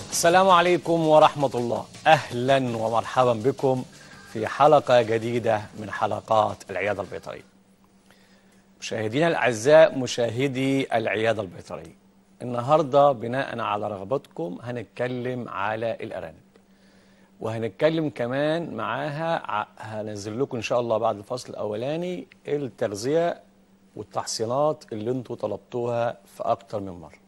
السلام عليكم ورحمة الله أهلا ومرحبا بكم في حلقة جديدة من حلقات العيادة البيطرية مشاهدينا الأعزاء مشاهدي العيادة البيطرية النهاردة بناء على رغبتكم هنتكلم على الأرانب وهنتكلم كمان معاها ع- هنزل لكم إن شاء الله بعد الفصل الأولاني التغذية والتحصينات اللي انتوا طلبتوها في أكتر من مرة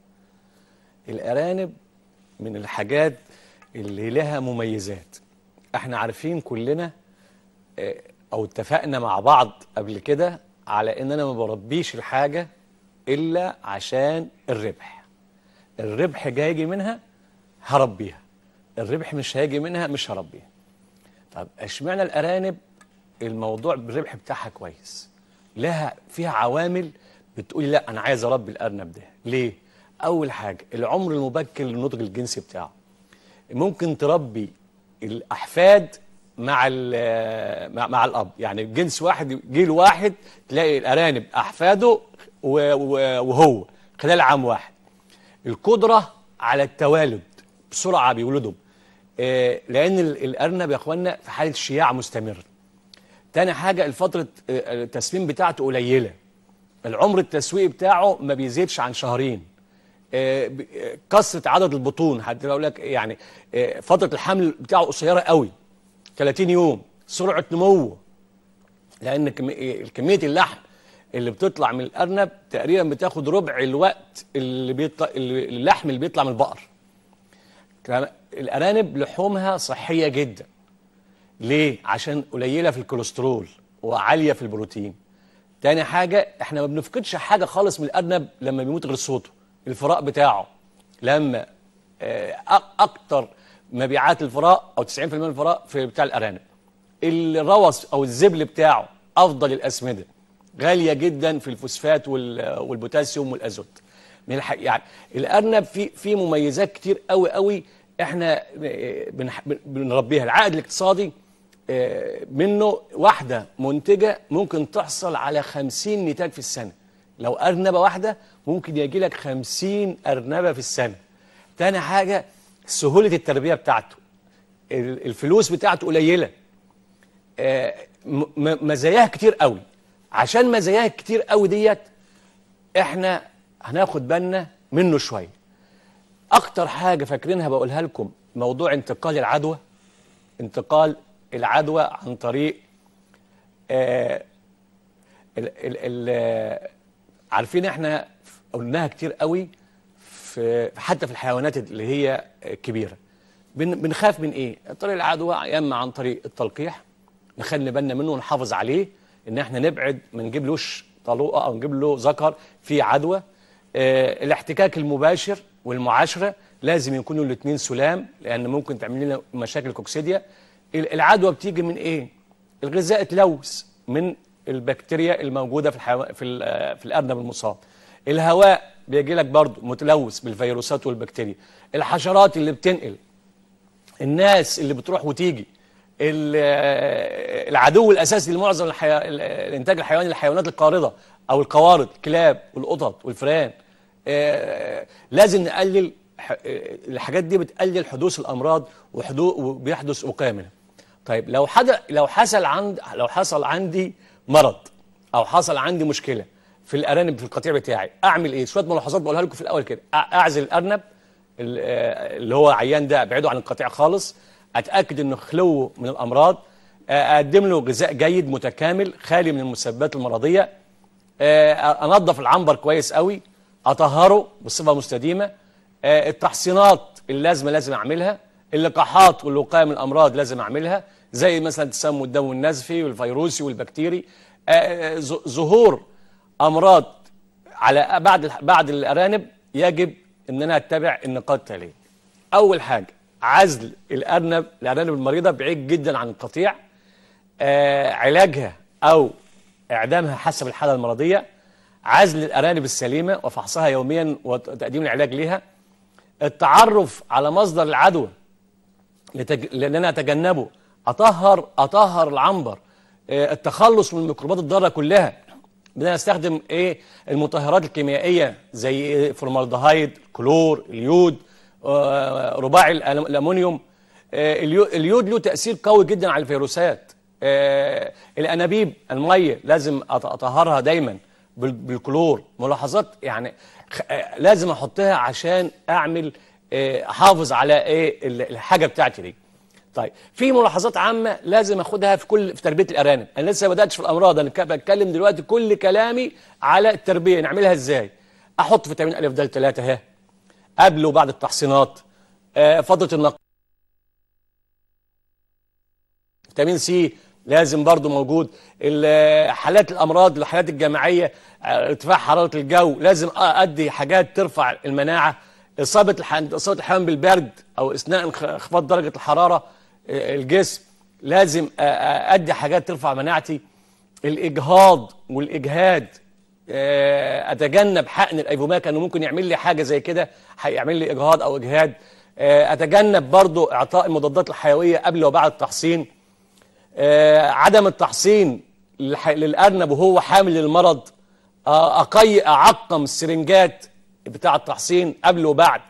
الأرانب من الحاجات اللي لها مميزات احنا عارفين كلنا اه، او اتفقنا مع بعض قبل كده على ان انا ما بربيش الحاجة الا عشان الربح الربح جاي منها هربيها الربح مش هيجي منها مش هربيها طب اشمعنى الارانب الموضوع بالربح بتاعها كويس لها فيها عوامل بتقول لا انا عايز اربي الارنب ده ليه اول حاجه العمر المبكر للنضج الجنسي بتاعه ممكن تربي الاحفاد مع ال- مع, مع الاب يعني جنس واحد جيل واحد تلاقي الارانب احفاده و- و- وهو خلال عام واحد القدره على التوالد بسرعه بيولدوا آه، لان ال- الارنب يا اخوانا في حاله شياع مستمر تاني حاجه الفتره آه، التسمين بتاعته قليله العمر التسويقي بتاعه ما بيزيدش عن شهرين آه، ب- آه، كثره عدد البطون حتى اقول لك يعني آه، فتره الحمل بتاعه قصيره قوي 30 يوم سرعه نموه لان كمي- كميه اللحم اللي بتطلع من الارنب تقريبا بتاخد ربع الوقت اللي بيطلع اللي- اللحم اللي بيطلع من البقر كمان الارانب لحومها صحيه جدا ليه عشان قليله في الكوليسترول وعاليه في البروتين تاني حاجه احنا ما بنفقدش حاجه خالص من الارنب لما بيموت غير صوته الفراء بتاعه لما آه، أك- اكتر مبيعات الفراء او 90% من الفراء في بتاع الارانب الروث او الزبل بتاعه افضل الاسمده غاليه جدا في الفوسفات وال- والبوتاسيوم والازوت من الح... يعني الارنب في في مميزات كتير قوي قوي احنا آه، بنح... بن- بنربيها العائد الاقتصادي آه، منه واحده منتجه ممكن تحصل على 50 نتاج في السنه لو ارنبه واحده ممكن يجي لك 50 ارنبه في السنه تاني حاجه سهوله التربيه بتاعته ال- الفلوس بتاعته قليله آه، م- م- مزاياها كتير قوي عشان مزاياها كتير قوي ديت احنا هناخد بالنا منه شويه اكتر حاجه فاكرينها بقولها لكم موضوع انتقال العدوى انتقال العدوى عن طريق آه ال ال ال عارفين احنا قلناها كتير قوي في حتى في الحيوانات اللي هي كبيره بن بنخاف من ايه طريق العدوى يا اما عن طريق التلقيح نخلي بالنا منه ونحافظ عليه ان احنا نبعد ما نجيبلوش طلوقه او نجيب له ذكر فيه عدوى آه الاحتكاك المباشر والمعاشره لازم يكونوا الاثنين سلام لان ممكن تعمل لنا مشاكل كوكسيديا ال- العدوى بتيجي من ايه الغذاء اتلوث من البكتيريا الموجوده في الحيو... في ال- آه، في الارنب المصاب الهواء بيجي لك برضه متلوث بالفيروسات والبكتيريا الحشرات اللي بتنقل الناس اللي بتروح وتيجي ال- آه، العدو الاساسي لمعظم الحي... ال- الانتاج الحيواني الحيوانات القارضه او القوارض الكلاب والقطط والفئران آه، لازم نقلل ح- آه، الحاجات دي بتقلل حدوث الامراض وحدوث وبيحدث وقايه منها طيب لو حد لو حصل عند لو حصل عندي مرض او حصل عندي مشكله في الارانب في القطيع بتاعي اعمل ايه شويه ملاحظات بقولها لكم في الاول كده أع- اعزل الارنب ال- آه، اللي هو عيان ده ابعده عن القطيع خالص اتاكد انه خلو من الامراض آه، اقدم له غذاء جيد متكامل خالي من المسببات المرضيه آه، انظف العنبر كويس قوي اطهره بصفه مستديمه آه، التحصينات اللازمه لازم اعملها اللقاحات والوقايه من الامراض لازم اعملها زي مثلا تسمم الدم النزفي والفيروسي والبكتيري آه، ظ- ظهور امراض على بعد الح- بعد الارانب يجب ان انا اتبع النقاط التاليه اول حاجه عزل الارنب الارانب المريضه بعيد جدا عن القطيع آه، علاجها او اعدامها حسب الحاله المرضيه عزل الارانب السليمه وفحصها يوميا وتقديم العلاج لها التعرف على مصدر العدوى لتج... لان انا اتجنبه اطهر اطهر العنبر آه، التخلص من الميكروبات الضاره كلها بدنا نستخدم ايه المطهرات الكيميائيه زي إيه؟ فورمالدهيد كلور اليود آه، رباعي الألم- الامونيوم آه، اليو- اليود له تاثير قوي جدا على الفيروسات آه، الانابيب الميه لازم أط- اطهرها دايما بال- بالكلور ملاحظات يعني خ- آه، لازم احطها عشان اعمل آه، احافظ على ايه ال- الحاجه بتاعتي دي طيب في ملاحظات عامه لازم اخدها في كل في تربيه الارانب انا لسه ما بداتش في الامراض انا ك- بتكلم دلوقتي كل كلامي على التربيه نعملها ازاي احط فيتامين الف د 3 اهي قبل وبعد التحصينات آه، فتره النق فيتامين سي لازم برضو موجود ال- حالات الامراض الحالات الجامعيه آه، ارتفاع حراره الجو لازم ادي حاجات ترفع المناعه اصابه الح... اصابه الحيوان بالبرد او اثناء انخ- انخفاض درجه الحراره آه، الجسم لازم آه، آه، ادي حاجات ترفع مناعتي الاجهاض والاجهاد آه، اتجنب حقن الايفوماك انه ممكن يعمل لي حاجه زي كده هيعمل لي اجهاض او اجهاد آه، اتجنب برضو اعطاء المضادات الحيويه قبل وبعد التحصين آه، عدم التحصين للح- للارنب وهو حامل المرض آه، أقي اعقم السرنجات بتاع التحصين قبل وبعد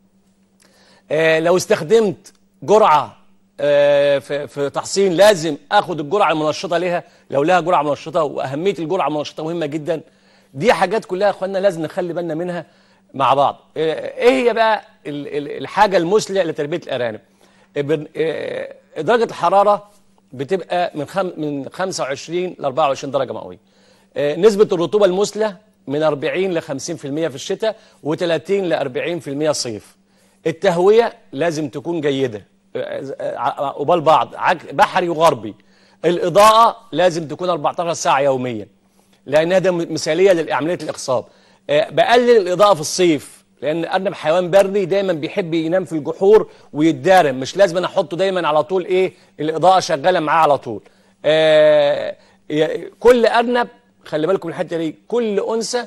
آه، لو استخدمت جرعه آه، في في تحصين لازم اخد الجرعه المنشطه ليها لو لها جرعه منشطه واهميه الجرعه المنشطه مهمه جدا دي حاجات كلها يا اخوانا لازم نخلي بالنا منها مع بعض آه، ايه هي بقى ال- ال- الحاجه المثلى لتربيه الارانب آه، بن- آه، درجه الحراره بتبقى من خم من 25 ل 24 درجه مئويه آه، نسبه الرطوبه المثلى من 40 ل 50% في الشتاء و30 ل 40% صيف التهويه لازم تكون جيده آه، قبال بعض عك- بحري وغربي الاضاءه لازم تكون 14 ساعه يوميا لانها ده مثاليه لعمليه الاخصاب آه، بقلل الاضاءه في الصيف لان الارنب حيوان بري دايما بيحب ينام في الجحور ويتدارم مش لازم أنا احطه دايما على طول ايه الاضاءه شغاله معاه على طول آه، ي- كل ارنب خلي بالكم من الحته دي كل انثى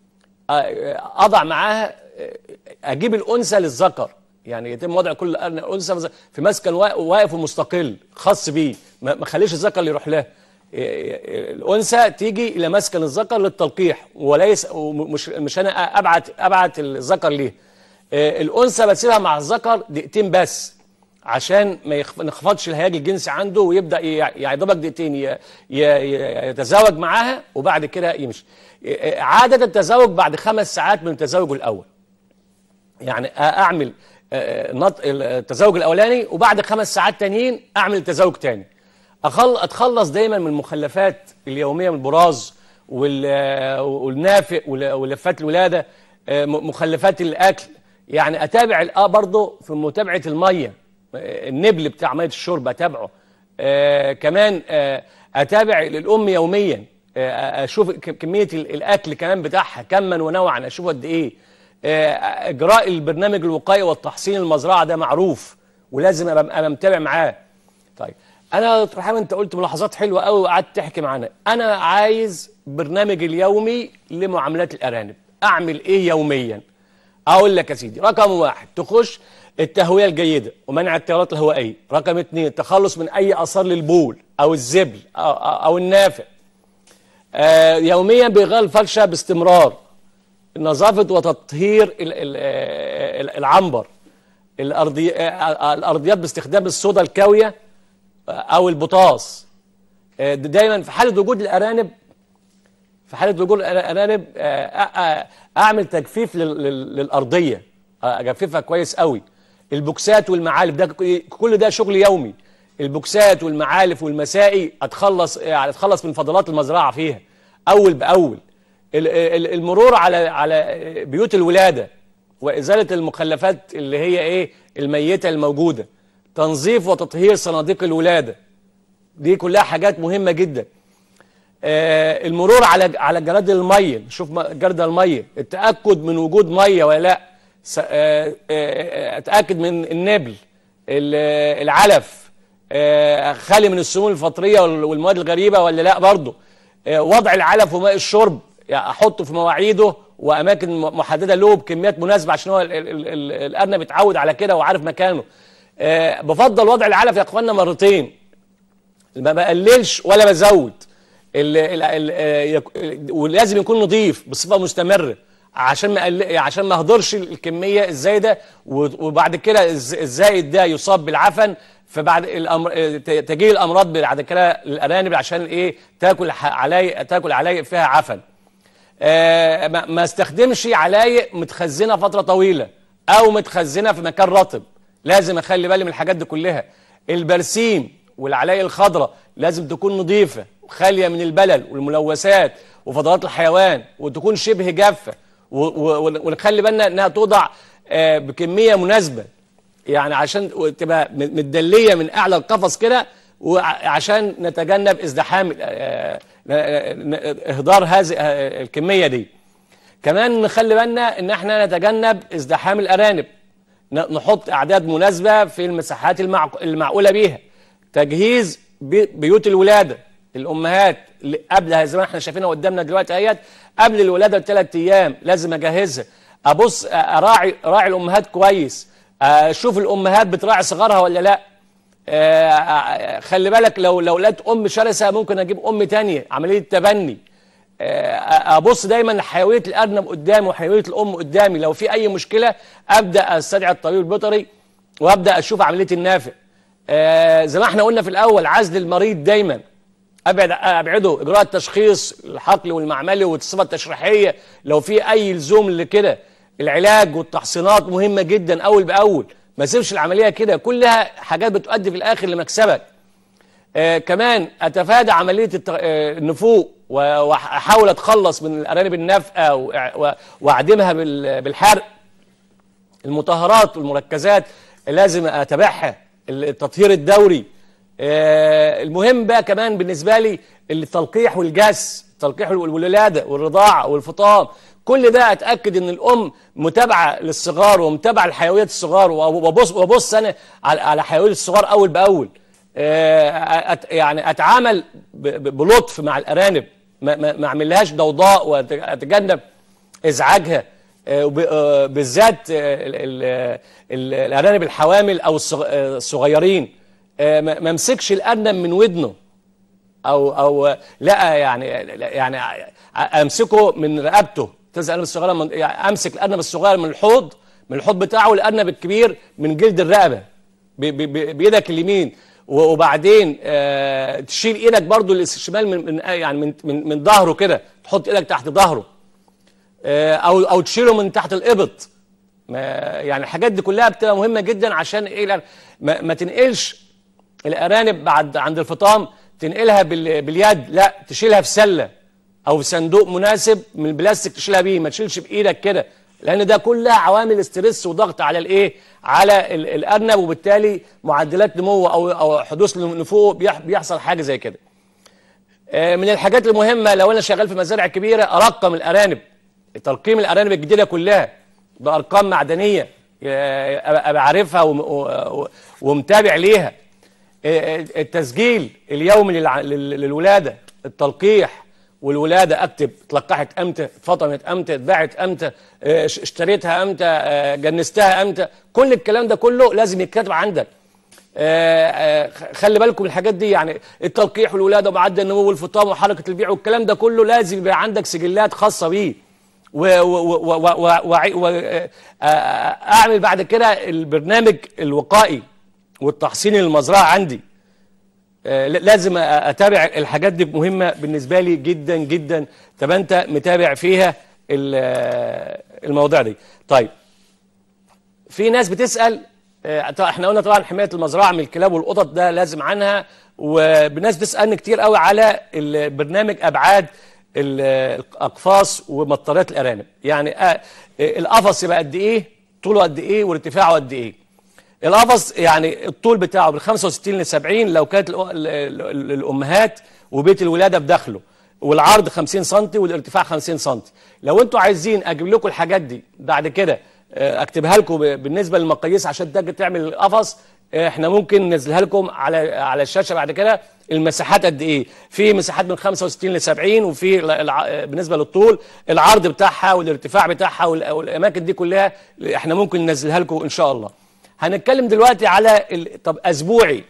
آه، اضع معاها آه، اجيب الانثى للذكر يعني يتم وضع كل أرنب- انثى في مسكن وا- واقف ومستقل خاص بيه ما ما خليش الذكر اللي يروح لها الانثى تيجي الى مسكن الذكر للتلقيح وليس ومش مش انا ابعت ابعت الذكر ليه آه، الانثى بسيبها مع الذكر دقيقتين بس عشان ما يخف- ما ينخفضش الهياج الجنسي عنده ويبدا ي- يعني دوبك دقيقتين ي- ي- ي- يتزاوج معاها وبعد كده يمشي آه، عاده التزاوج بعد خمس ساعات من التزاوج الاول يعني اعمل آه، نط- التزاوج الاولاني وبعد خمس ساعات تانيين اعمل تزاوج تاني أخل اتخلص دايما من المخلفات اليوميه من البراز وال- والنافق ول- ولفات الولاده آه، م- مخلفات الاكل يعني اتابع الاه برضه في متابعه الميه آه، النبل بتاع ميه الشرب اتابعه آه، كمان آه، اتابع الام يوميا آه، اشوف ك- كميه ال- الاكل كمان بتاعها كما ونوعا اشوف قد ايه آه، اجراء البرنامج الوقائي والتحصين المزرعه ده معروف ولازم ابقى أبقى متابع معاه طيب انا يا دكتور حامد انت قلت ملاحظات حلوه قوي وقعدت تحكي معانا انا عايز برنامج اليومي لمعاملات الارانب اعمل ايه يوميا اقول لك يا سيدي رقم واحد تخش التهويه الجيده ومنع التيارات الهوائيه رقم اثنين التخلص من اي اثار للبول او الزبل او, أو أو النافع آه يوميا بيغير الفرشه باستمرار نظافه وتطهير ال- ال- ال- العنبر الأرضي... آه، الارضيات باستخدام الصودا الكاويه آه، او البطاس آه، دايما في حاله وجود الارانب في حاله وجود الارانب آه، آه، اعمل تجفيف لل- لل- للارضيه آه، اجففها كويس قوي البوكسات والمعالف ده ك- كل ده شغل يومي البوكسات والمعالف والمسائي اتخلص يعني اتخلص من فضلات المزرعه فيها اول باول ال- ال- المرور على على بيوت الولاده وازاله المخلفات اللي هي ايه الميته الموجوده تنظيف وتطهير صناديق الولاده دي كلها حاجات مهمه جدا آه، المرور على على جراد الميه نشوف م- جرد الميه التاكد من وجود ميه ولا لا س- آه، آه، اتاكد من النبل ال- العلف آه، خالي من السموم الفطريه وال- والمواد الغريبه ولا لا برضه آه، وضع العلف وماء الشرب يعني احطه في مواعيده واماكن م- محدده له بكميات مناسبه عشان هو ال- ال- ال- الارنب اتعود على كده وعارف مكانه آه، بفضل وضع العلف يا اخوانا مرتين ما بقللش ولا بزود ال ال ال آه، يك- ولازم يكون نظيف بصفه مستمره عشان ما أقل- عشان ما اهدرش الكميه الزايده و- وبعد كده الز- الزائد ده يصاب بالعفن فبعد الأمر ت- تجي الامراض بعد كده للارانب عشان ايه تاكل ح- علايق تاكل علايق فيها عفن آه، ما ما استخدمش علايق متخزنه فتره طويله او متخزنه في مكان رطب لازم اخلي بالي من الحاجات دي كلها البرسيم والعلايق الخضراء لازم تكون نظيفه وخاليه من البلل والملوثات وفضلات الحيوان وتكون شبه جافه و- و- ونخلي بالنا انها توضع آه، بكميه مناسبه يعني عشان تبقى م- متدليه من اعلى القفص كده وعشان نتجنب ازدحام آه، ن- ن- اهدار هذه آه، الكميه دي كمان نخلي بالنا ان احنا نتجنب ازدحام الارانب ن- نحط اعداد مناسبه في المساحات المعق- المعقوله بيها تجهيز بي- بيوت الولاده الامهات اللي قبلها زي ما احنا شايفينها قدامنا دلوقتي اهيت قبل الولاده بثلاث ايام لازم اجهزها ابص اراعي اراعي الامهات كويس اشوف الامهات بتراعي صغارها ولا لا آه، خلي بالك لو لو لقيت ام شرسه ممكن اجيب ام تانية عمليه تبني آه، ابص دايما لحيويه الارنب قدامي وحيويه الام قدامي لو في اي مشكله ابدا استدعي الطبيب البيطري وابدا اشوف عمليه النافع آه، زي ما احنا قلنا في الاول عزل المريض دايما ابعد ابعده اجراء التشخيص الحقل والمعملي والصفه التشريحيه لو في اي لزوم لكده العلاج والتحصينات مهمه جدا اول باول ما سيبش العمليه كده كلها حاجات بتؤدي في الاخر لمكسبك آه كمان اتفادى عمليه الت- آه النفوق و- واحاول اتخلص من الارانب النافقه وأع- و- واعدمها بال- بالحرق المطهرات والمركزات لازم اتابعها التطهير الدوري آه، المهم بقى كمان بالنسبه لي التلقيح والجس التلقيح والولاده والرضاعه والفطام كل ده اتاكد ان الام متابعه للصغار ومتابعه لحيويات الصغار وابص وابص انا على على حيويه الصغار اول باول آه، أت- يعني اتعامل ب- ب- بلطف مع الارانب ما ما ما اعملهاش ضوضاء واتجنب ازعاجها آه، وب- آه، بالذات آه، ال- ال- ال- الارانب الحوامل او الصغ- آه، الصغيرين آه، ما ما امسكش الارنب من ودنه او او لا يعني يعني امسكه من رقبته تزعل الارنب الصغيره من يعني امسك الارنب الصغير من الحوض من الحوض بتاعه والارنب الكبير من جلد الرقبه ب- ب- ب- بايدك اليمين و- وبعدين آه تشيل ايدك برضو الشمال من من يعني من من, من ظهره كده تحط ايدك تحت ظهره آه، او او تشيله من تحت الابط ما يعني الحاجات دي كلها بتبقى مهمه جدا عشان ايه لأن ما, ما تنقلش الارانب بعد عند الفطام تنقلها بال باليد لا تشيلها في سله او في صندوق مناسب من البلاستيك تشيلها بيه ما تشيلش بايدك كده لان ده كلها عوامل ستريس وضغط على الايه على ال- الارنب وبالتالي معدلات نمو او او حدوث نفوق بيح- بيحصل حاجه زي كده آه، من الحاجات المهمه لو انا شغال في مزارع كبيره ارقم الارانب ترقيم الارانب الجديده كلها بارقام معدنيه آه، ابقى عارفها وم- و- ومتابع ليها آه، التسجيل اليومي للع- لل- للولاده التلقيح والولاده اكتب اتلقحت امتى اتفطمت امتى اتباعت امتى آه، ش- اشتريتها امتى آه، جنستها امتى كل الكلام ده كله لازم يتكتب عندك آه، آه، خلي بالكم من الحاجات دي يعني التلقيح والولاده ومعدل النمو والفطام وحركه البيع والكلام ده كله لازم يبقى عندك سجلات خاصه بيه و- و- و- و- و- وع- و- آه، آه، اعمل بعد كده البرنامج الوقائي والتحصين المزرعه عندي آه، ل- لازم أ- اتابع الحاجات دي مهمه بالنسبه لي جدا جدا طب انت متابع فيها ال- آه، المواضيع دي طيب في ناس بتسال آه، طبعا احنا قلنا طبعا حمايه المزرعه من الكلاب والقطط ده لازم عنها والناس بتسالني كتير قوي على البرنامج ابعاد ال- الاقفاص ومطارات الارانب يعني آه، القفص يبقى قد ايه طوله قد ايه وارتفاعه قد ايه القفص يعني الطول بتاعه من 65 ل 70 لو كانت الأ- ال- ال- الامهات وبيت الولاده بداخله والعرض 50 سم والارتفاع 50 سم لو انتوا عايزين اجيب لكم الحاجات دي بعد كده آه، اكتبها لكم ب- بالنسبه للمقاييس عشان تجي تعمل القفص آه، احنا ممكن ننزلها لكم على على الشاشه بعد كده المساحات قد ايه في مساحات من 65 ل 70 وفي ال- الع- بالنسبه للطول العرض بتاعها والارتفاع بتاعها وال- والاماكن دي كلها احنا ممكن ننزلها لكم ان شاء الله هنتكلم دلوقتي على ال... طب اسبوعي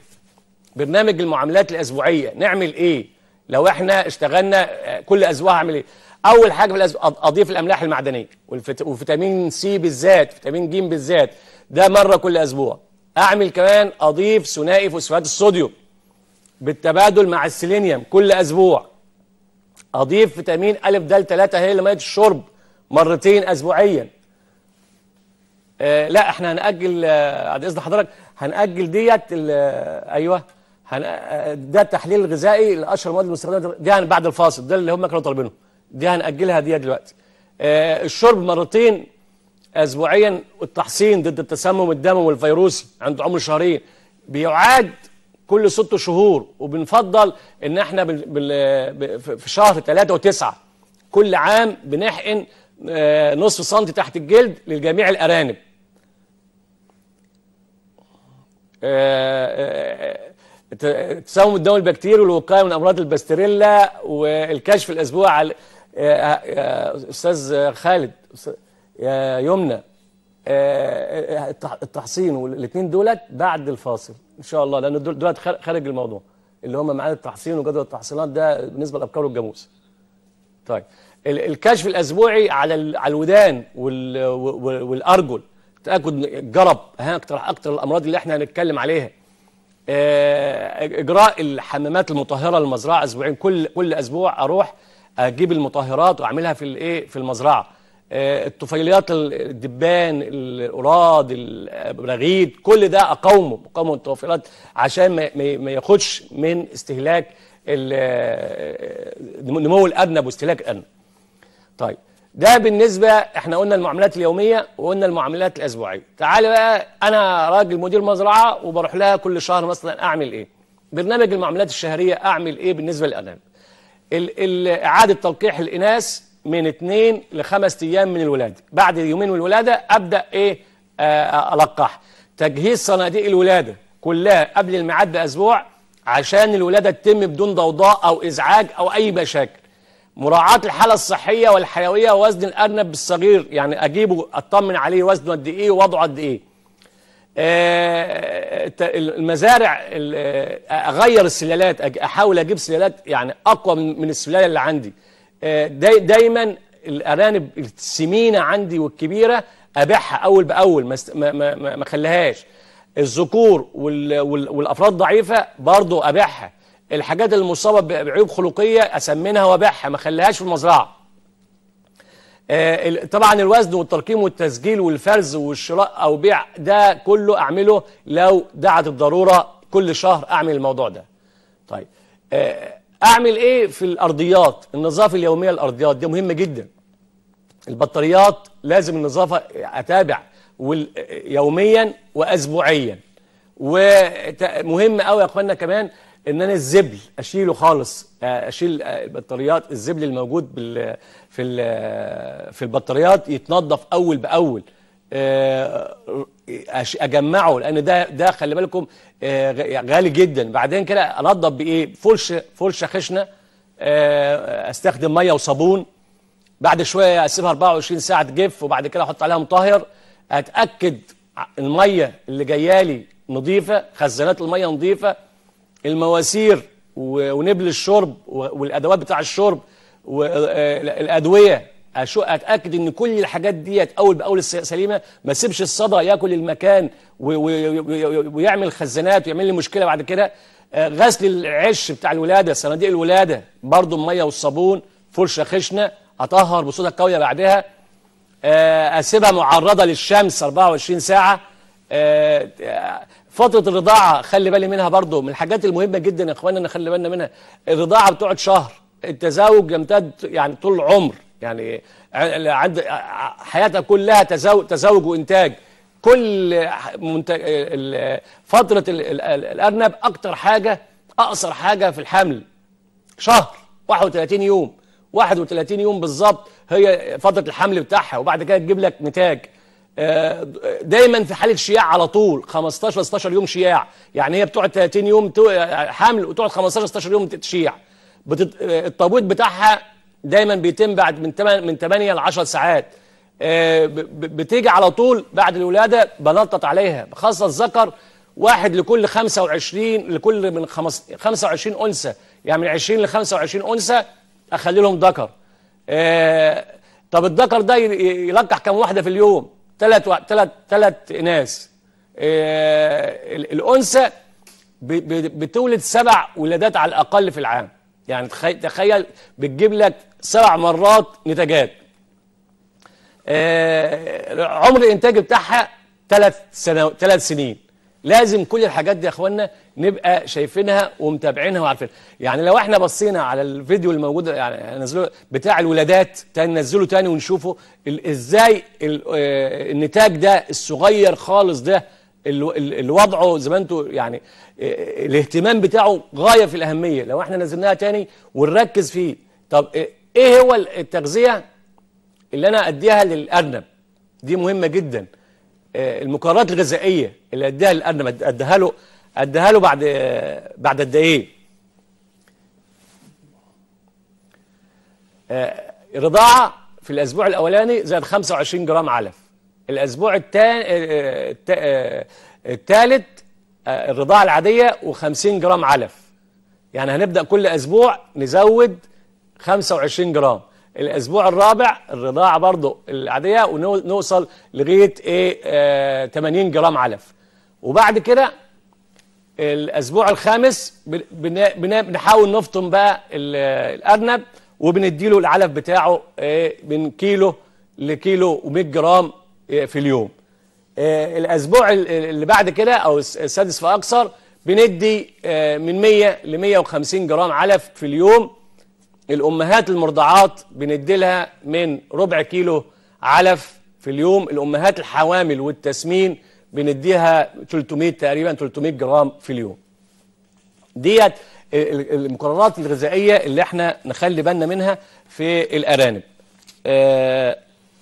برنامج المعاملات الاسبوعيه نعمل ايه لو احنا اشتغلنا آه، كل اسبوع هعمل ايه اول حاجه في الأسبوع اضيف الاملاح المعدنيه والفيت- وفيتامين سي بالذات فيتامين ج بالذات ده مره كل اسبوع اعمل كمان اضيف ثنائي فوسفات الصوديوم بالتبادل مع السيلينيوم كل اسبوع اضيف فيتامين ا د 3 هي لميه الشرب مرتين اسبوعيا آه لا احنا هنأجل آه، بعد اذن حضرتك هنأجل ديت ال- آه، ايوه هن... آه، ده التحليل الغذائي لاشهر المواد المستخدمه دي هن- بعد الفاصل ده اللي هم كانوا طالبينه دي هنأجلها ديت دلوقتي آه الشرب مرتين اسبوعيا والتحصين ضد التسمم الدموي والفيروسي عند عمر شهرين بيعاد كل ست شهور وبنفضل ان احنا بن... بن... ب- في في شهر ثلاثة وتسعة كل عام بنحقن آه، نصف سنتي تحت الجلد لجميع الارانب التسمم الدموي البكتيري والوقايه من امراض الباستريلا والكشف الاسبوع على آه، آه، استاذ خالد أستاذ- يا يمنى آه، التح- التحصين والاثنين دولت بعد الفاصل ان شاء الله لان دول- دولت خار- خارج الموضوع اللي هم معاد التحصين وجدول التحصينات ده بالنسبه للابكار والجاموس طيب ال- الكشف الاسبوعي على ال- على الودان وال- وال- والارجل تاكد إن الجرب ها اكتر اكتر الامراض اللي احنا هنتكلم عليها آه، اجراء الحمامات المطهره للمزرعه اسبوعين كل كل اسبوع اروح اجيب المطهرات واعملها في الايه في المزرعه آه، الطفيليات ال- الدبان القراد البراغيث كل ده اقاومه اقاومه الطفيلات عشان ما- ما ما ياخدش من استهلاك ال- آه، نمو الارنب واستهلاك الارنب طيب ده بالنسبة احنا قلنا المعاملات اليومية وقلنا المعاملات الأسبوعية تعال بقى أنا راجل مدير مزرعة وبروح لها كل شهر مثلا أعمل إيه برنامج المعاملات الشهرية أعمل إيه بالنسبة للأرنب ال- ال- إعادة تلقيح الإناث من اثنين لخمس أيام من الولادة بعد يومين من الولادة أبدأ إيه آه، ألقح تجهيز صناديق الولادة كلها قبل الميعاد بأسبوع عشان الولادة تتم بدون ضوضاء أو إزعاج أو أي مشاكل مراعاة الحالة الصحية والحيوية ووزن الأرنب الصغير يعني أجيبه أطمن عليه وزنه قد إيه ووضعه قد إيه آه، الت- المزارع ال- آه، أغير السلالات أج- أحاول أجيب سلالات يعني أقوى من من السلالة اللي عندي آه، داي دايما الأرانب السمينة عندي والكبيرة أبيعها أول بأول ما است- ما ما ما ما أخليهاش الذكور وال- وال- والأفراد الضعيفة برضو أبيعها الحاجات المصابة ب- بعيوب خلقية أسمنها وأبيعها ما أخليهاش في المزرعة آه، ال- طبعا الوزن والترقيم والتسجيل والفرز والشراء او بيع ده كله اعمله لو دعت الضروره كل شهر اعمل الموضوع ده. طيب آه، اعمل ايه في الارضيات؟ النظافه اليوميه للارضيات دي مهمه جدا. البطاريات لازم النظافه اتابع وال- يوميا واسبوعيا. ومهم قوي يا اخوانا كمان ان انا الزبل اشيله خالص آه، اشيل آه، البطاريات الزبل الموجود بال في ال- في البطاريات يتنظف اول باول آه، أش- اجمعه لان ده ده خلي بالكم آه، غ- غالي جدا بعدين كده انضف بايه فرشه فرشه خشنه آه، استخدم ميه وصابون بعد شويه اسيبها 24 ساعه تجف وبعد كده احط عليها مطهر اتاكد الميه اللي جايه لي نظيفه خزانات الميه نظيفه المواسير و- ونبل الشرب و- والادوات بتاع الشرب والادويه أشو اتاكد ان كل الحاجات ديت اول باول الس- سليمه ما اسيبش الصدى ياكل المكان و- و- و- ويعمل خزانات ويعمل لي مشكله بعد كده آه، غسل العش بتاع الولاده صناديق الولاده برضو الميه والصابون فرشه خشنه اطهر بصودا قويه بعدها آه، اسيبها معرضه للشمس 24 ساعه آه، آه، فتره الرضاعه خلي بالي منها برضو من الحاجات المهمه جدا يا اخوانا نخلي بالنا منها الرضاعه بتقعد شهر التزاوج يمتد يعني طول العمر يعني ع- عند ع- حياتها كلها تزاوج, تزاوج وانتاج كل منتج ال- فتره ال- ال- الارنب اكتر حاجه اقصر حاجه في الحمل شهر 31 يوم 31 يوم بالظبط هي فتره الحمل بتاعها وبعد كده تجيب لك نتاج آه، دايما في حاله شياع على طول 15 16 يوم شياع يعني هي بتقعد 30 يوم تو- حمل وتقعد 15 16 يوم تشيع بتت... آه، التبويض بتاعها دايما بيتم بعد من 8 من 8 ل 10 ساعات آه، ب- ب- بتيجي على طول بعد الولاده بنطط عليها خاصه الذكر واحد لكل 25 لكل من خمس 25 انثى يعني من 20 ل 25 انثى اخلي لهم ذكر آه طب الذكر ده ي- يلقح كم واحده في اليوم ثلاث ثلاث ثلاث اناث آه ال- الانثى ب- ب- بتولد سبع ولادات على الاقل في العام يعني تخي- تخيل بتجيب لك سبع مرات نتاجات آه، عمر الانتاج بتاعها ثلاث سنوات ثلاث سنين لازم كل الحاجات دي يا اخوانا نبقى شايفينها ومتابعينها وعارفين يعني لو احنا بصينا على الفيديو الموجود يعني نزله بتاع الولادات تاني ننزله تاني ونشوفه ال- ازاي ال- آه، النتاج ده الصغير خالص ده ال- ال- اللي وضعه زي ما انتوا يعني آه، الاهتمام بتاعه غايه في الاهميه لو احنا نزلناها تاني ونركز فيه طب آه، ايه هو التغذيه اللي انا اديها للارنب دي مهمه جدا آه، المكونات الغذائيه اللي اديها للارنب أد- اديها له اديها له بعد آه، بعد قد ايه آه، الرضاعه في الاسبوع الاولاني زائد 25 جرام علف الاسبوع الثاني الثالث الرضاعه العاديه و50 جرام علف يعني هنبدا كل اسبوع نزود 25 جرام الاسبوع الرابع الرضاعه برضو العاديه ونوصل لغايه ايه آه 80 جرام علف وبعد كده الاسبوع الخامس بن- بن- بن- بنحاول نفطم بقى ال- الارنب وبنديله العلف بتاعه آه، من كيلو لكيلو و100 جرام آه، في اليوم آه، الاسبوع ال- اللي بعد كده او الس- السادس فاكثر بندي آه، من 100 ل 150 جرام علف في اليوم الامهات المرضعات بندي لها من ربع كيلو علف في اليوم الامهات الحوامل والتسمين بنديها 300 تقريبا 300 جرام في اليوم ديت ال- المقررات الغذائيه اللي احنا نخلي بالنا منها في الارانب آه،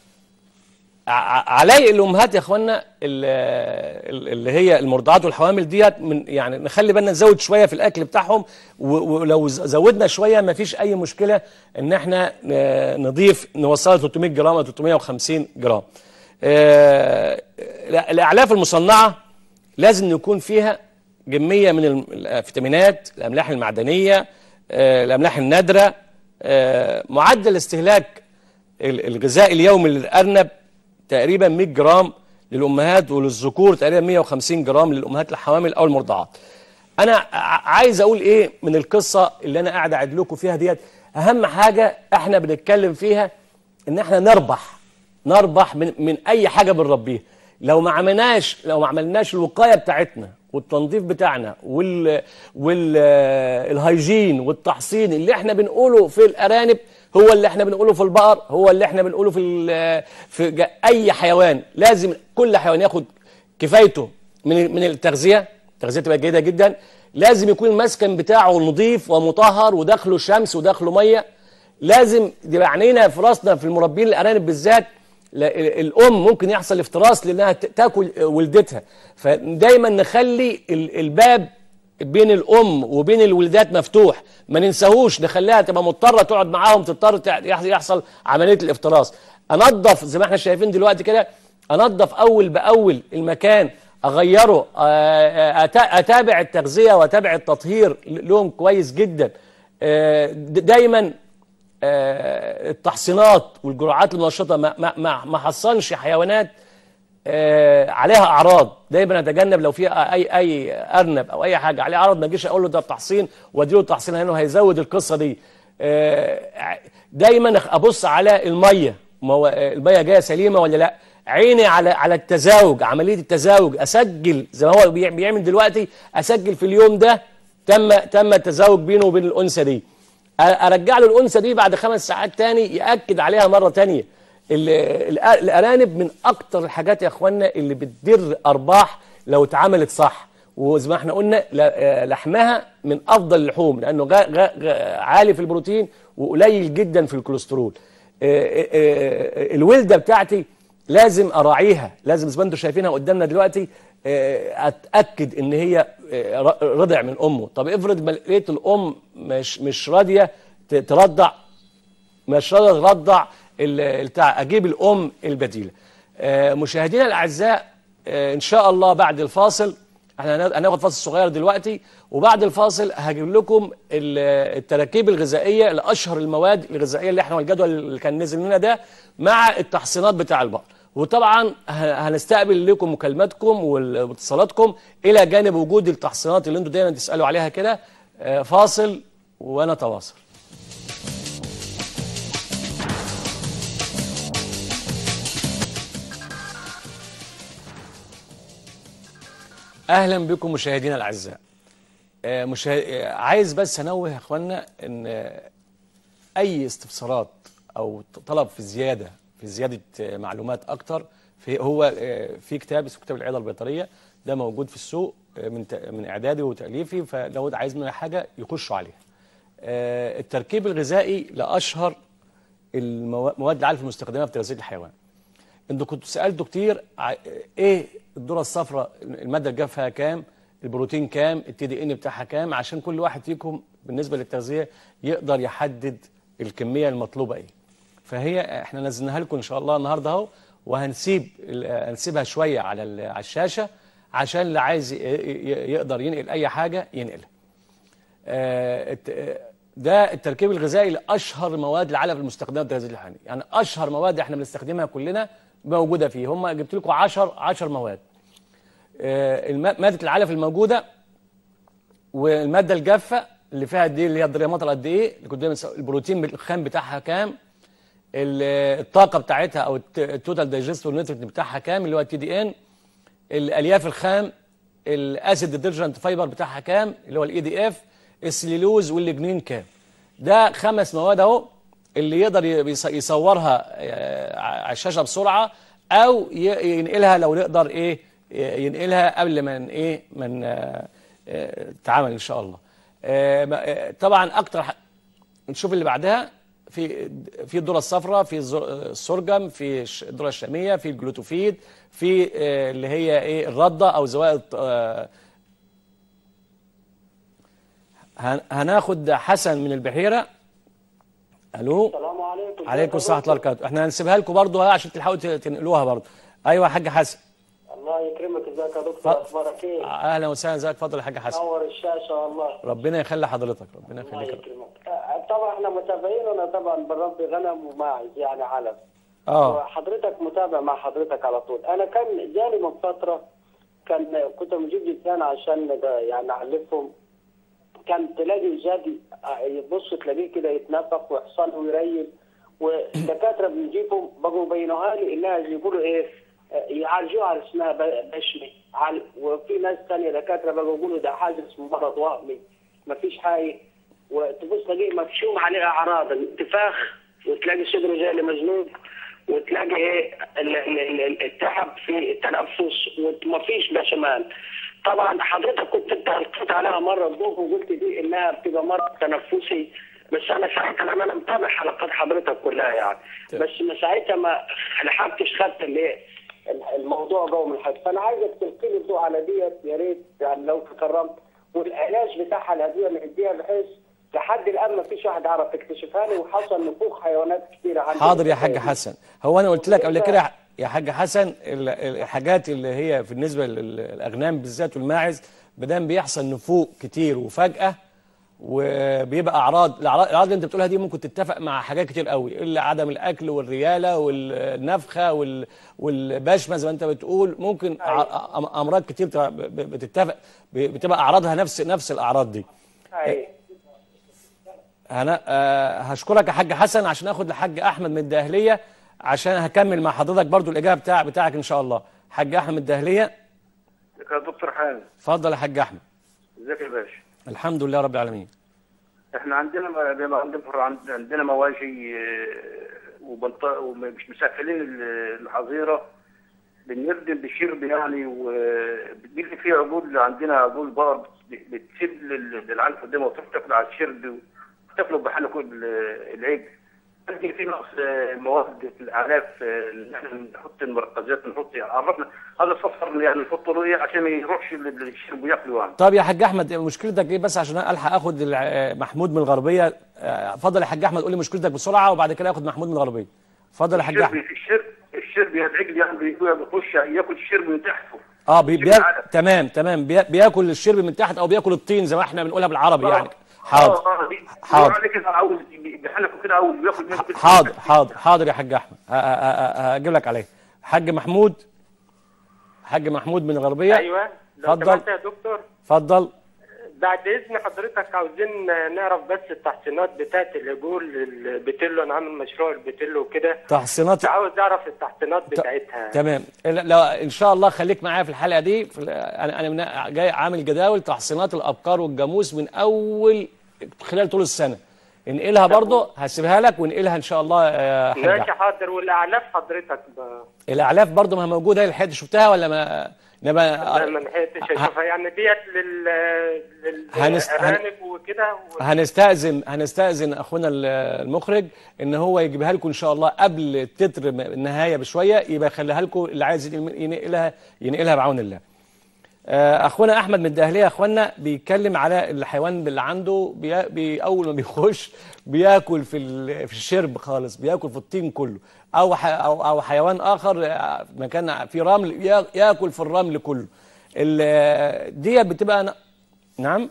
ع- علي الامهات يا اخوانا ال- ال- اللي هي المرضعات والحوامل ديت من يعني نخلي بالنا نزود شويه في الاكل بتاعهم و- ولو ز- زودنا شويه ما فيش اي مشكله ان احنا ن- نضيف نوصلها 300 جرام او 350 جرام. آه، لا- الاعلاف المصنعه لازم يكون فيها كميه من الم- الفيتامينات الاملاح المعدنيه آه، الاملاح النادره آه، معدل استهلاك ال- الغذاء اليومي للارنب تقريبا 100 جرام للامهات وللذكور تقريبا 150 جرام للامهات الحوامل او المرضعات. انا ع- عايز اقول ايه من القصه اللي انا قاعد اعد لكم فيها ديت اهم حاجه احنا بنتكلم فيها ان احنا نربح نربح من من اي حاجه بنربيها لو ما عملناش لو ما عملناش الوقايه بتاعتنا والتنظيف بتاعنا وال والهيجين والتحصين اللي احنا بنقوله في الارانب هو اللي احنا بنقوله في البقر هو اللي احنا بنقوله في ال- في ج- اي حيوان لازم كل حيوان ياخد كفايته من من التغذيه التغذيه تبقى جيده جدا لازم يكون المسكن بتاعه نظيف ومطهر وداخله شمس وداخله ميه لازم يبقى عينينا في راسنا في المربين الارانب بالذات لا- الام ممكن يحصل افتراس لانها ت- تاكل ولدتها فدايما نخلي ال- الباب بين الام وبين الولدات مفتوح ما ننساهوش نخليها تبقى مضطره تقعد معاهم تضطر تع- يح- يحصل عمليه الافتراس انظف زي ما احنا شايفين دلوقتي كده انظف اول باول المكان اغيره آه، أت- اتابع التغذيه واتابع التطهير لهم كويس جدا آه، د- دايما آه، التحصينات والجرعات المنشطه ما ما ما ما حصنش حيوانات آه، عليها اعراض دايما اتجنب لو في اي اي ارنب او اي حاجه عليه اعراض ما اجيش اقول له ده تحصين واديله التحصين لانه هيزود القصه دي آه، دايما ابص على الميه ما هو آه، الميه جايه سليمه ولا لا عيني على على التزاوج عمليه التزاوج اسجل زي ما هو بيع- بيعمل دلوقتي اسجل في اليوم ده تم تم التزاوج بينه وبين الانثى دي ارجع له الانثى دي بعد خمس ساعات تاني ياكد عليها مره تانيه ال- الأ- الارانب من اكتر الحاجات يا اخوانا اللي بتدر ارباح لو اتعملت صح وزي ما احنا قلنا ل- آه، لحمها من افضل اللحوم لانه غا غا غا عالي في البروتين وقليل جدا في الكوليسترول آه، آه، آه، الولده بتاعتي لازم اراعيها لازم زي ما انتم شايفينها قدامنا دلوقتي آه، اتاكد ان هي آه، ر- رضع من امه طب افرض ما لقيت الام مش مش راضيه ت- ترضع مش راضيه ترضع ال- بتاع اجيب الام البديله آه، مشاهدينا الاعزاء آه، ان شاء الله بعد الفاصل احنا هنا- هناخد فاصل صغير دلوقتي وبعد الفاصل هجيب لكم ال- التراكيب الغذائيه لاشهر المواد الغذائيه اللي احنا الجدول اللي كان نزل لنا ده مع التحصينات بتاع البقر وطبعا ه- هنستقبل لكم مكالماتكم واتصالاتكم الى جانب وجود التحصينات اللي انتم دايما تسالوا عليها كده آه، فاصل ونتواصل اهلا بكم مشاهدينا الاعزاء آه، مشاهد... آه، عايز بس انوه يا اخوانا ان آه، اي استفسارات او طلب في زياده في زياده آه، معلومات اكتر في هو آه، في كتاب اسمه كتاب العياده البيطريه ده موجود في السوق آه، من ت- من اعدادي وتاليفي فلو عايز منها حاجه يخشوا عليها آه، التركيب الغذائي لاشهر الموا- المواد العاليه المستخدمه في تغذيه الحيوان انتوا كنتوا سالتوا كتير ع- ايه الذره الصفراء الماده الجافه فيها كام البروتين كام التي دي ان بتاعها كام عشان كل واحد فيكم بالنسبه للتغذيه يقدر يحدد الكميه المطلوبه ايه فهي احنا نزلناها لكم ان شاء الله النهارده اهو وهنسيب ال- هنسيبها شويه على ال- على الشاشه عشان اللي عايز ي- ي- يقدر ينقل اي حاجه ينقلها آه، الت- آه، ده التركيب الغذائي لاشهر مواد العلف المستخدمه في التغذيه الحيواني يعني اشهر مواد احنا بنستخدمها كلنا موجوده فيه هم جبت لكم 10 10 مواد آه، الم- ماده العلف الموجوده والماده الجافه اللي فيها قد ايه اللي هي الدريمات قد ايه اللي كنت دايما بنسأل- البروتين الخام بتاعها كام ال- الطاقه بتاعتها او الت- التوتال دايجستور نيوترينت بتاعها كام اللي هو التي دي ان الالياف الخام الاسيد ديترجنت فايبر بتاعها كام اللي هو الاي دي اف السليلوز والليجنين كام ده خمس مواد اهو اللي يقدر ي- يص- يصورها آه، على الشاشه بسرعه او ي- ينقلها لو نقدر ايه ي- ينقلها قبل ما ن- ايه من نتعامل ان شاء الله آه، ما- آه، طبعا اكتر ح- نشوف اللي بعدها في في الذره الصفراء في الزر- السرجم في الش- الذره الشاميه في الجلوتوفيد في آه، اللي هي ايه الرده او زوائد آه، هن- هناخد حسن من البحيره الو السلام عليكم عليكم السلام ورحمه الله وبركاته احنا هنسيبها لكم برضه عشان تلحقوا ت- تنقلوها برضه ايوه يا حاج حسن الله يكرمك ازيك يا ف- دكتور اخبارك ايه؟ اهلا وسهلا ازيك اتفضل يا حاج حسن نور الشاشه والله ربنا يخلي حضرتك ربنا الله يخليك يكرمك آه، طبعا احنا متابعين انا طبعا بربي غنم وماعز يعني علف اه وحضرتك متابع مع حضرتك على طول انا كان جالي من فتره كان كنت مجيب جدان عشان يعني اعلفهم كان تلاقي جادي يبص تلاقيه كده يتنفخ ويحصل ويريل والدكاتره بنجيبهم بقوا بينوها لي انها يجيبوا له ايه يعالجوها على اسمها ب- بشمي عال- وفي ناس ثانيه دكاتره بقوا يقولوا ده حاجه اسمه مرض وهمي ما فيش حاجه وتبص تلاقيه مكشوم عليه اعراض انتفاخ وتلاقي صدره زي اللي مزنوق وتلاقي ايه ال- ال- ال- التعب في التنفس وما فيش بشمال طبعا حضرتك كنت انت القيت عليها مره الظهر وقلت دي انها بتبقى مرض تنفسي بس انا ساعتها لما انا متابع حلقات حضرتك كلها يعني بس من ساعتها ما لحقتش خدت الايه الموضوع جوه من الحد فانا عايزك تلقي لي الضوء على ديت يا ريت يعني لو تكرمت والعلاج بتاعها الادويه اللي نديها بحيث لحد الان ما فيش واحد عرف يكتشفها لي وحصل نفوخ حيوانات كتيره عندنا حاضر يا حاج حسن هو انا قلت لك قبل كده يا حاج حسن ال- ال- الحاجات اللي هي بالنسبه للاغنام بالذات والماعز بدام بيحصل نفوق كتير وفجاه وبيبقى اعراض الاعراض الأعراض اللي انت بتقولها دي ممكن تتفق مع حاجات كتير قوي الا عدم الاكل والرياله والنفخه وال- والبشمه زي ما انت بتقول ممكن ع- أم- امراض كتير بتبقى- ب- بتتفق ب- بتبقى اعراضها نفس نفس الاعراض دي أيوة. انا آه هشكرك يا حاج حسن عشان اخد الحاج احمد من الداهليه عشان هكمل مع حضرتك برضو الاجابه بتاع بتاعك ان شاء الله حاج احمد من الداهليه يا دكتور حامد اتفضل يا حاج احمد ازيك يا باشا الحمد لله رب العالمين احنا عندنا بما عندنا عند- عندنا مواشي آه، وبنط ومش مسافلين ال- الحظيره بنردم بشرب يعني وبتجي في عجول عندنا عجول بقر بت- بتسيب لل- للعلف قدامها وتروح تاكل على الشرب وتاكله بحال كل العجل عندي في نقص آه، مواد في الاعلاف آه، اللي احنا نحط المركزات نحط عرفنا هذا الصفر يعني نحطه له ايه عشان ما يروحش لل- للشرب وياكله يعني طب يا حاج احمد مشكلتك ايه بس عشان الحق اخد الع- محمود من الغربيه آه، اتفضل يا حاج احمد قول لي مشكلتك بسرعه وبعد كده اخد محمود من الغربيه اتفضل يا حاج الشرب احمد في الشرب الشرب يا العجل يعني بيجي- بيخش ياكل الشرب من تحته اه بي شرب بيا... العلف. تمام تمام بي... بياكل الشرب من تحت او بياكل الطين زي ما احنا بنقولها بالعربي يعني حاضر اه اه دي- حاضر. بيقول عليه كده عاوز بيحلفوا كده عاوز بياخد منه كده حاضر حاضر حاضر يا حاج احمد ه- ه- ه- هجيب لك عليه حاج محمود حاج محمود من الغربيه ايوه لو اتفضل. سمحت يا دكتور اتفضل بعد اذن حضرتك عاوزين نعرف بس التحسينات بتاعت الاجور البتيلو انا عامل مشروع البتيلو وكده تحسينات عاوز اعرف التحسينات بتاعتها تمام لا- لا ان شاء الله خليك معايا في الحلقه دي في ال- انا انا من- جاي عامل جداول تحصينات الابقار والجاموس من اول خلال طول السنه انقلها برضه هسيبها لك وانقلها ان شاء الله يا حاج ماشي أحمد. حاضر والاعلاف حضرتك ب- الاعلاف برضه ما هي موجوده الحته شفتها ولا ما لا نبقى ما لحقتش اشوفها يعني ديت لل هنست- هن- للارانب وكده و- هنستأذن هنستأذن اخونا ال- المخرج ان هو يجيبها لكم ان شاء الله قبل التتر م- النهايه بشويه يبقى يخليها لكم اللي عايز ينقلها ينقلها بعون الله. آه، اخونا احمد من الدهليه يا اخوانا بيتكلم على الحيوان اللي عنده بي بي اول ما بيخش بياكل في ال- في الشرب خالص بياكل في الطين كله او ح او او حيوان اخر آه، مكان فيه رمل يا- ياكل في الرمل كله. ال- ديت بتبقى ن- نعم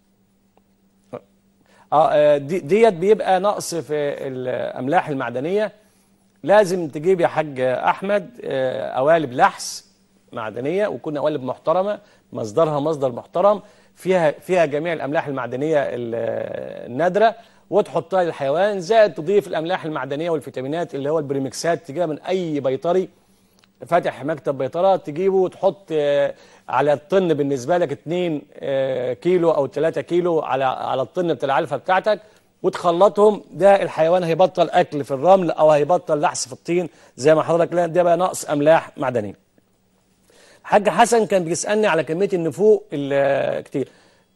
اه آه، دي ديت بيبقى نقص في الاملاح المعدنيه لازم تجيب يا حاج احمد آه، قوالب لحس معدنيه وكنا قوالب محترمه مصدرها مصدر محترم فيها فيها جميع الاملاح المعدنيه ال- النادره وتحطها للحيوان زائد تضيف الاملاح المعدنيه والفيتامينات اللي هو البريمكسات تجيبها من اي بيطري فاتح مكتب بيطره تجيبه وتحط آه، على الطن بالنسبه لك 2 كيلو او 3 كيلو على على الطن بتاع العلفه بتاعتك وتخلطهم ده الحيوان هيبطل اكل في الرمل او هيبطل لحس في الطين زي ما حضرتك لا ده بقى نقص املاح معدنيه. الحاج حسن كان بيسالني على كميه النفوق ال- كتير.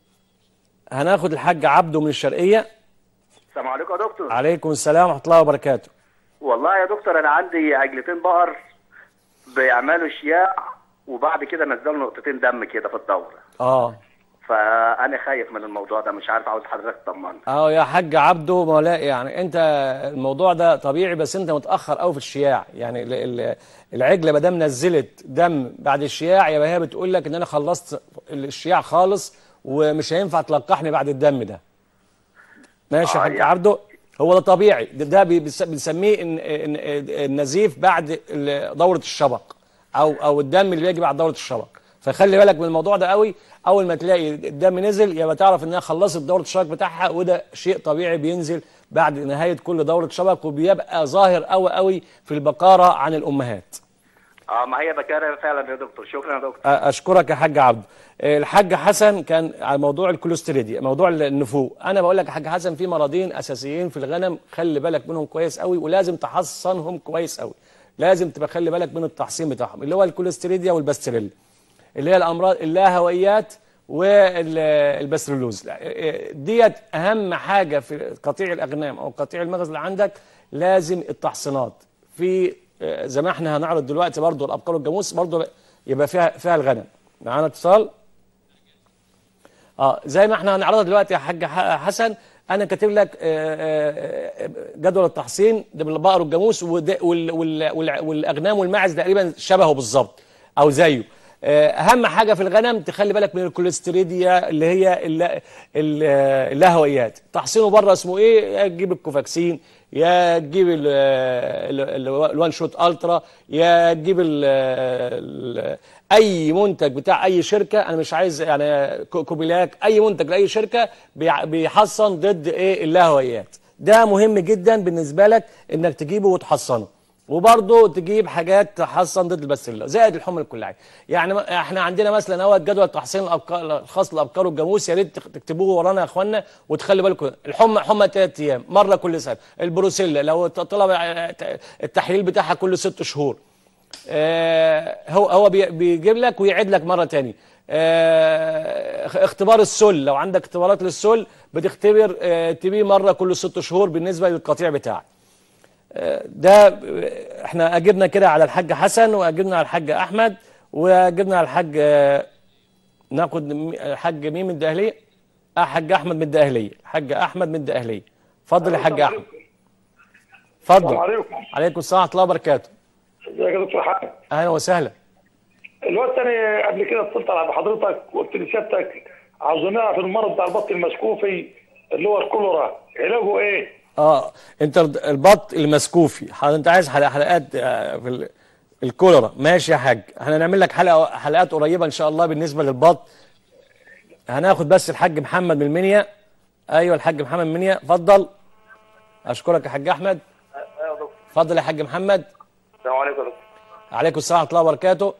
هناخد الحاج عبده من الشرقيه السلام عليكم يا دكتور عليكم السلام ورحمه الله وبركاته. والله يا دكتور انا عندي عجلتين بقر بيعملوا شياع وبعد كده نزلوا نقطتين دم كده في الدوره اه فانا خايف من الموضوع ده مش عارف عاوز حضرتك تطمني اه يا حاج عبده ما لا يعني انت الموضوع ده طبيعي بس انت متاخر قوي في الشياع يعني ال- ال- العجله ما دام نزلت دم بعد الشياع يبقى هي بتقول لك ان انا خلصت الشياع خالص ومش هينفع تلقحني بعد الدم ده ماشي يا آه حاج يعني- عبده هو ده طبيعي ده, ده بيس- بنسميه إن- إن- النزيف بعد ال- دوره الشبق او او الدم اللي بيجي بعد دوره الشبق فخلي بالك من الموضوع ده قوي اول ما تلاقي الدم نزل يبقى تعرف انها خلصت دوره الشبق بتاعها وده شيء طبيعي بينزل بعد نهايه كل دوره شبق وبيبقى ظاهر قوي قوي في البقاره عن الامهات اه ما هي بكاره فعلا يا دكتور شكرا يا دكتور اشكرك يا حاج عبد الحاج حسن كان على موضوع الكوليستريديا موضوع النفوق انا بقول لك يا حاج حسن في مرضين اساسيين في الغنم خلي بالك منهم كويس قوي ولازم تحصنهم كويس قوي لازم تبقى خلي بالك من التحصين بتاعهم اللي هو الكوليستريديا والباستريلا اللي هي الامراض اللاهويات والباستريلوز ديت اهم حاجه في قطيع الاغنام او قطيع المغز اللي عندك لازم التحصينات في آه، زي ما احنا هنعرض دلوقتي برضو الابقار والجاموس برضو يبقى فيها فيها الغنم معانا اتصال اه زي ما احنا هنعرضها دلوقتي يا حاج ح- حسن انا كاتب لك آه، آه، آه، جدول التحصين ده بالبقر والجاموس وده- وال- وال- وال- والاغنام والماعز تقريبا شبهه بالظبط او زيه آه، اهم حاجه في الغنم تخلي بالك من الكوليستريديا اللي هي الل- ال- اللاهويات تحصينه بره اسمه ايه يا تجيب الكوفاكسين يا تجيب ال- ال- ال- الوان شوت الترا يا تجيب ال- ال- اي منتج بتاع اي شركه انا مش عايز يعني كو- كوبيلاك اي منتج لاي شركه بيع- بيحصن ضد ايه اللاهويات ده مهم جدا بالنسبه لك انك تجيبه وتحصنه وبرضه تجيب حاجات تحصن ضد البسله زائد الحمى الكلاعيه يعني ما- احنا عندنا مثلا هو جدول تحصين الابقار الخاص بالابقار والجاموس يا ريت تخ- تكتبوه ورانا يا اخوانا وتخلي بالكم الحمى حمى ثلاث ايام مره كل سنه البروسيلا لو ط- طلب التحليل بتاعها كل ست شهور آه، هو هو بي- بيجيب لك ويعيد لك مره تاني آه، اختبار السل لو عندك اختبارات للسل بتختبر آه، تبيه مره كل ست شهور بالنسبه للقطيع بتاعك آه، ده آه، احنا اجبنا كده على الحاج حسن واجبنا على الحاج احمد واجبنا على الحاج آه، ناخد م- الحاج مين من الدقهليه آه، حاج احمد من الدقهليه الحاج احمد من الدقهليه اتفضل يا حاج احمد اتفضل السلام عليكم عليكم السلام ورحمه الله وبركاته ازيك يا دكتور حاج اهلا وسهلا الوقت انا قبل كده اتصلت على حضرتك وقلت لي سيادتك عاوزين نعرف المرض بتاع البط المسكوفي اللي هو الكوليرا علاجه ايه؟ اه انت البط المسكوفي حضرتك انت عايز حلق- حلقات آه، في ال- الكوليرا ماشي يا حاج احنا هنعمل لك حلقه حلقات قريبه ان شاء الله بالنسبه للبط هناخد بس الحاج محمد من المنيا ايوه الحاج محمد من المنيا اتفضل اشكرك يا حاج احمد ايوه يا دكتور اتفضل يا حاج محمد السلام عليكم يا دكتور عليكم السلام ورحمه الله وبركاته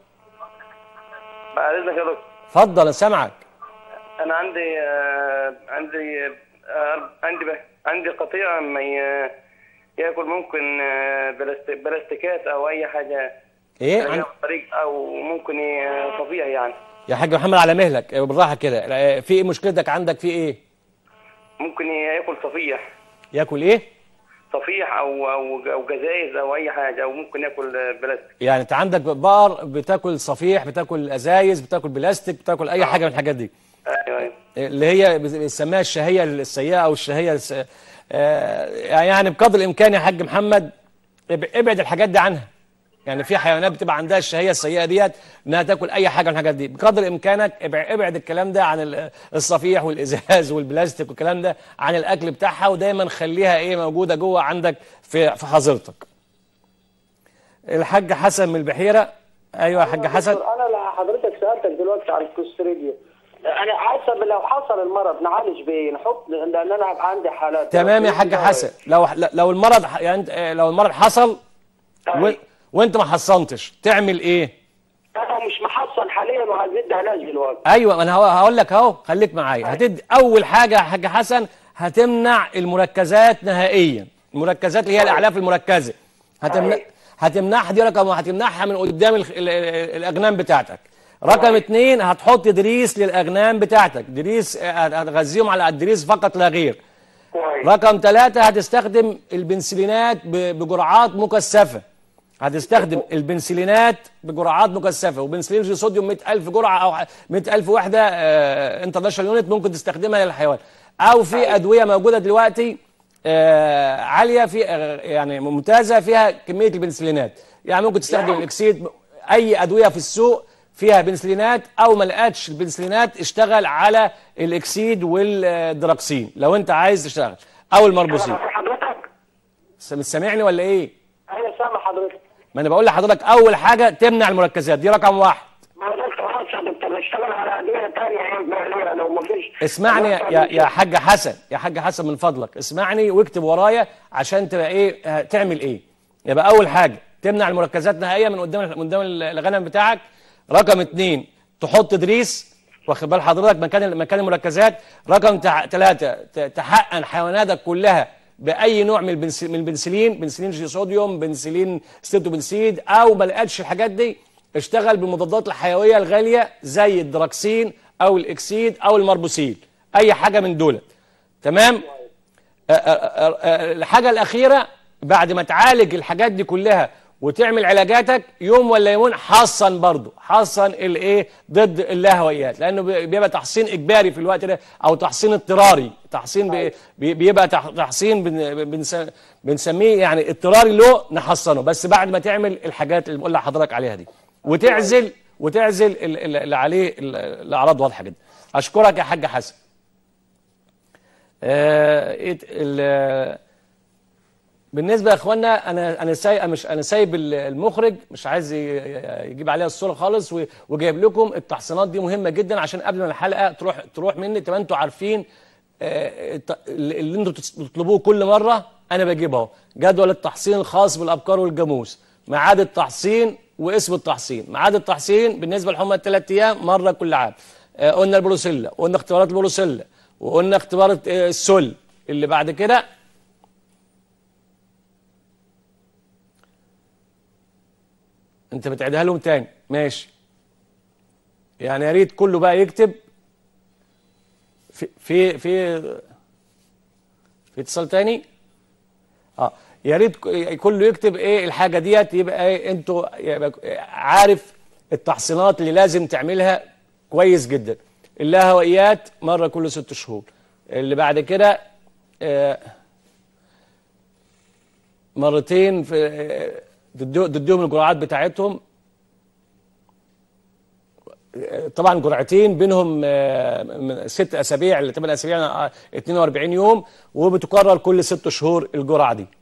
بعد اذنك يا دكتور اتفضل انا سامعك انا عندي آه، عندي آه، عندي ب- عندي قطيع ما ي- ياكل ممكن آه، بلاست- بلاستيكات او اي حاجه ايه تلاقيها عن... في الطريق او ممكن ي- طبيعي يعني يا حاج محمد على مهلك آه، بالراحه كده آه، في ايه مشكلتك عندك في ايه ممكن ياكل صفيح ياكل ايه صفيح او او او جزايز او اي حاجه او ممكن ياكل آه، بلاستيك يعني انت عندك بقر بتاكل صفيح بتاكل ازايز بتاكل بلاستيك بتاكل اي حاجه من الحاجات دي ايوه ايوه اللي هي بنسميها الشهيه السيئه او الشهيه الس... آه، يعني بقدر الامكان يا حاج محمد اب- ابعد الحاجات دي عنها يعني في حيوانات بتبقى عندها الشهيه السيئه ديت انها تاكل اي حاجه من الحاجات دي بقدر امكانك ابعد, ابعد الكلام ده عن ال- الصفيح والازاز والبلاستيك والكلام ده عن الاكل بتاعها ودايما خليها ايه موجوده جوه عندك في في حظيرتك الحاج حسن من البحيره ايوه يا حاج حسن انا لا حضرتك سالتك دلوقتي عن الكوستريديا انا حسب لو حصل المرض نعالج بايه نحط لان انا هيبقى عندي حالات تمام يا حاج حسن لو لو المرض ح- يعني انت- لو المرض حصل و... وانت ما حصنتش تعمل ايه انا مش محصن حاليا وهزيد علاج دلوقتي ايوه انا هو- هقول لك اهو خليك معايا هتدي اول حاجه يا حاج حسن هتمنع المركزات نهائيا المركزات اللي هي الاعلاف المركزه هتمنع هتمنعها دي رقم واحد هتمنعها من قدام الخ- ال- ال- الاغنام بتاعتك رقم اتنين هتحط دريس للاغنام بتاعتك دريس آه، هتغذيهم على الدريس فقط لا غير كويس رقم ثلاثة هتستخدم البنسلينات ب- بجرعات مكثفة هتستخدم البنسلينات بجرعات مكثفة وبنسلين في صوديوم 100000 جرعة أو 100000 وحدة انترناشونال يونت ممكن تستخدمها للحيوان أو في أدوية موجودة دلوقتي آه، عالية في آه، يعني ممتازة فيها كمية البنسلينات يعني ممكن تستخدم الإكسيد أي أدوية في السوق فيها بنسلينات او ما لقاتش البنسلينات اشتغل على الاكسيد والدراكسين لو انت عايز تشتغل او المربوسين حضرتك س- مش سامعني ولا ايه انا سامع حضرتك ما انا بقول لحضرتك اول حاجه تمنع المركزات دي رقم واحد ما قلت خلاص يا دكتور بشتغل على ادويه ثانيه لو ما فيش اسمعني يا يا, يا حاج حسن يا حاج حسن من فضلك اسمعني واكتب ورايا عشان تبقى ايه ه- تعمل ايه يبقى اول حاجه تمنع المركزات نهائيا من قدام من قدام الغنم بتاعك رقم اتنين تحط دريس واخد بال حضرتك مكان مكان المركزات رقم ثلاثة تحقن حيواناتك كلها باي نوع من البنس- من البنسلين بنسلين جي صوديوم بنسلين ستيبتوبنسيد او ما لقتش الحاجات دي اشتغل بالمضادات الحيويه الغاليه زي الدراكسين او الاكسيد او المربوسيل اي حاجه من دول تمام آه، آه، آه، آه، الحاجه الاخيره بعد ما تعالج الحاجات دي كلها وتعمل علاجاتك يوم ولا يومين حصن برضه حصن الايه ضد اللهويات لانه بي- بيبقى تحصين اجباري في الوقت ده او تحصين اضطراري تحصين بي- بي- بيبقى تح- تحصين بن- بنس- بنسميه يعني اضطراري له نحصنه بس بعد ما تعمل الحاجات اللي بقول لحضرتك عليها دي وتعزل وتعزل ال- ال- اللي عليه ال- الاعراض واضحه جدا اشكرك يا حاج حسن آه، إيه ال- بالنسبه يا اخوانا انا انا سايب مش انا سايب ال- المخرج مش عايز ي- يجيب عليها الصوره خالص و- وجايب لكم التحصينات دي مهمه جدا عشان قبل ما الحلقه تروح تروح مني تبقى انتوا عارفين آه، الت- اللي انتوا بتطلبوه كل مره انا بجيبه اهو جدول التحصين الخاص بالابقار والجاموس ميعاد التحصين واسم التحصين ميعاد التحصين بالنسبه لحمى الثلاث ايام مره كل عام آه، قلنا البروسيلا قلنا اختبارات البروسيلا وقلنا اختبار آه، السل اللي بعد كده انت بتعيدها لهم تاني ماشي يعني يا ريت كله بقى يكتب في في في في اتصال تاني اه يا ريت ك- كله يكتب ايه الحاجه ديت يبقى ايه انتوا يبقى عارف التحصينات اللي لازم تعملها كويس جدا اللاهوائيات مره كل ست شهور اللي بعد كده آه مرتين في آه، تدو- تديهم الجرعات بتاعتهم آه، طبعا جرعتين بينهم آه، من ست اسابيع ل 8 اسابيع آه، 42 يوم وبتكرر كل ست شهور الجرعه دي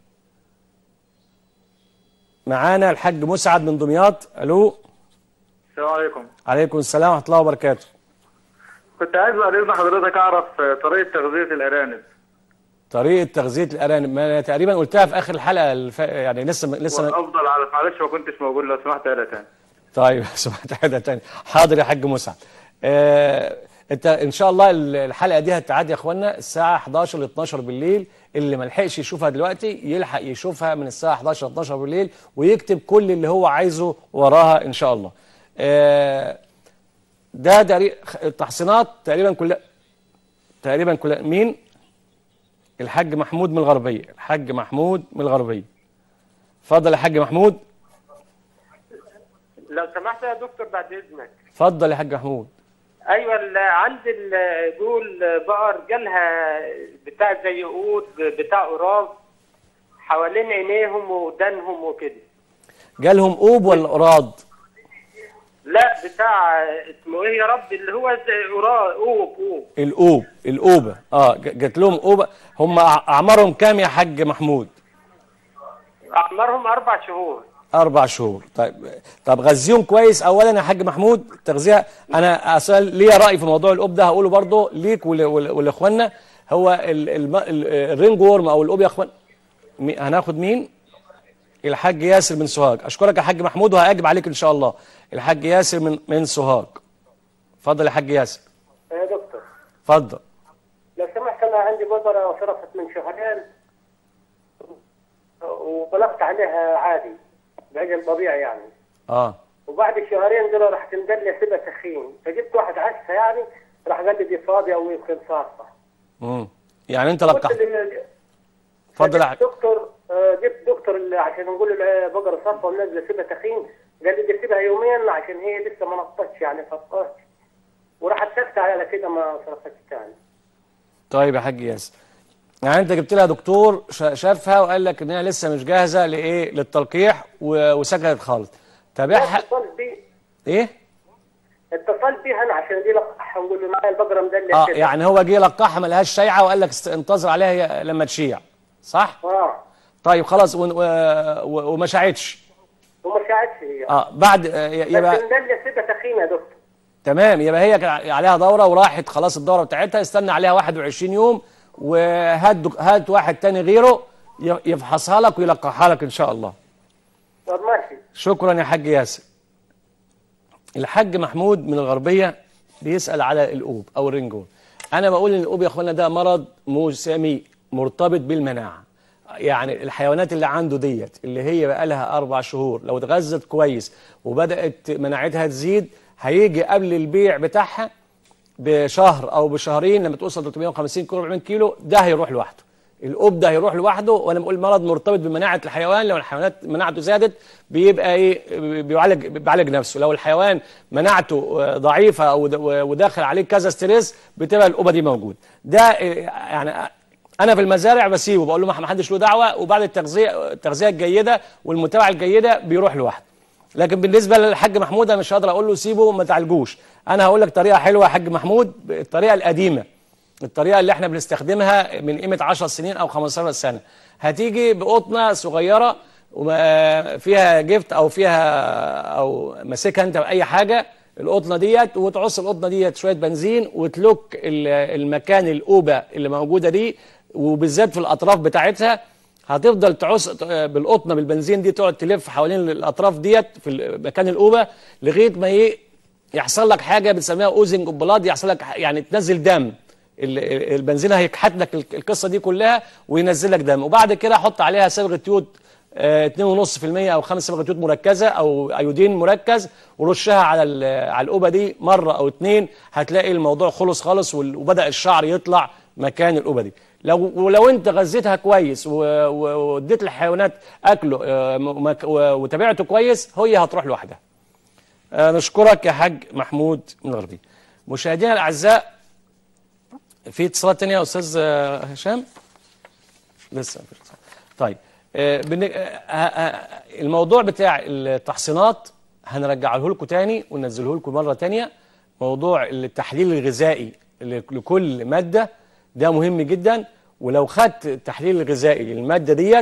معانا الحاج مسعد من دمياط الو السلام عليكم عليكم السلام ورحمه الله وبركاته كنت عايز بعد اذن حضرتك اعرف طريقه تغذيه الارانب طريقه تغذيه الارانب ما أنا تقريبا قلتها في اخر الحلقه الف... يعني لسه لسه ما- افضل على معلش ما كنتش موجود لو سمحت يا تاني طيب سمعت حاجه تاني حاضر يا حاج مسعد آه انت ان شاء الله ال- الحلقه دي هتعاد يا اخوانا الساعه 11 ل 12 بالليل اللي ما لحقش يشوفها دلوقتي يلحق يشوفها من الساعه 11 ل 12 بالليل ويكتب كل اللي هو عايزه وراها ان شاء الله آه ده تقريبا التحصينات تقريبا كلها تقريبا كلها مين الحاج محمود من الغربيه الحاج محمود من الغربيه اتفضل يا حاج محمود لو سمحت يا دكتور بعد اذنك اتفضل يا حاج محمود ايوه ال- عند الجول بقر جالها بتاع زي قود بتاع قراب حوالين عينيهم ودانهم وكده جالهم قوب ولا قراض لا بتاع اسمه ايه يا رب اللي هو زي قراب قوب قوب القوب القوبة اه ج- جات لهم قوبة هم أع- اعمارهم كام يا حاج محمود اعمارهم اربع شهور اربع شهور طيب طب غذيهم كويس اولا يا حاج محمود تغذيه انا اصلا ليا راي في موضوع القوب ده هقوله برضه ليك ول- ول- ولاخواننا هو ال- الم- ال- الرينج وورم او القوب يا اخوان مي- هناخد مين الحاج ياسر من سوهاج اشكرك يا حاج محمود وهاجب عليك ان شاء الله الحاج ياسر من من سوهاج اتفضل يا حاج ياسر يا دكتور اتفضل لو سمحت انا عندي بقره صرفت من شهرين وبلغت عليها عادي بعجل طبيعي يعني اه وبعد الشهرين دول رحت مدلي سبة تخين فجبت واحد عكسها يعني راح قال لي دي فاضيه ويمكن صارفه امم يعني انت قلت لقحت لي- اتفضل يا حاج دكتور آه، جبت دكتور اللي عشان نقول له البقره صارفه ونزل سبة تخين قال لي دي سيبها يومين عشان هي لسه ما نطتش يعني فقطت وراحت سكت على كده ما صرفتش تاني طيب يا حاج ياسر يعني انت جبت لها دكتور شا- شافها وقال لك ان هي لسه مش جاهزه لايه للتلقيح و- وسكتت خالص تابعها اتصلت بي ايه اتصلت بيها انا عشان دي لقحها ونقول له معايا البقره مدليه اه كده. يعني هو جه لقحها ما لهاش شيعه وقال لك است- انتظر عليها هي لما تشيع صح اه طيب خلاص و- و- و- وما شاعتش وما شاعتش هي اه بعد آه، ي- بس يبقى مدليه سبة تخين يا دكتور تمام يبقى هي كان عليها دوره وراحت خلاص الدوره بتاعتها استنى عليها 21 يوم وهات دك- هات واحد تاني غيره ي- يفحصها لك ويلقحها لك ان شاء الله طب ماشي شكرا يا حاج ياسر الحاج محمود من الغربية بيسأل على القوب أو الرنجون أنا بقول إن القوب يا أخوانا ده مرض موسمي مرتبط بالمناعة يعني الحيوانات اللي عنده ديت اللي هي بقى لها أربع شهور لو اتغذت كويس وبدأت مناعتها تزيد هيجي قبل البيع بتاعها بشهر او بشهرين لما توصل 350 كيلو 400 كيلو ده هيروح لوحده القب ده هيروح لوحده وانا بقول مرض مرتبط بمناعه الحيوان لو الحيوانات مناعته زادت بيبقى ايه بيعالج بيعالج نفسه لو الحيوان مناعته آه، ضعيفه او د- وداخل عليه كذا ستريس بتبقى القبه دي موجود ده آه، يعني انا في المزارع بسيبه بقول له ما حدش له دعوه وبعد التغذيه التغذيه الجيده والمتابعه الجيده بيروح لوحده لكن بالنسبه للحاج محمود انا مش هقدر اقول له سيبه ما تعالجوش انا هقول لك طريقه حلوه يا حاج محمود الطريقه القديمه الطريقه اللي احنا بنستخدمها من قيمه 10 سنين او 15 سنه هتيجي بقطنه صغيره وما- فيها جفت او فيها او ماسكها انت باي حاجه القطنه ديت وتعص القطنه ديت شويه بنزين وتلك ال- المكان القوبه اللي موجوده دي وبالذات في الاطراف بتاعتها هتفضل تعص بالقطنه بالبنزين دي تقعد تلف حوالين الاطراف ديت في مكان القوبه لغايه ما ايه يحصل لك حاجه بنسميها اوزنج بلاد يحصل لك يعني تنزل دم ال- البنزين هيكحت لك ال- القصه دي كلها وينزل لك دم وبعد كده حط عليها صبغه يود آه، 2.5% او 5 صبغه يود مركزه او ايودين مركز ورشها على ال- على القوبه دي مره او اتنين هتلاقي الموضوع خلص خالص وال- وبدا الشعر يطلع مكان القوبه دي لو ولو انت غذيتها كويس و- و- واديت الحيوانات اكله آه، م- مك- و- وتابعته كويس هي هتروح لوحدها آه، نشكرك يا حاج محمود من الغربي مشاهدينا الاعزاء في اتصالات تانية يا استاذ آه، هشام لسه مفيش اتصال. طيب آه، بن- آه، آه، الموضوع بتاع التحصينات هنرجعه لكم تاني وننزله لكم مره تانية موضوع التحليل الغذائي ل- لكل ماده ده مهم جدا ولو خدت التحليل الغذائي للماده ديت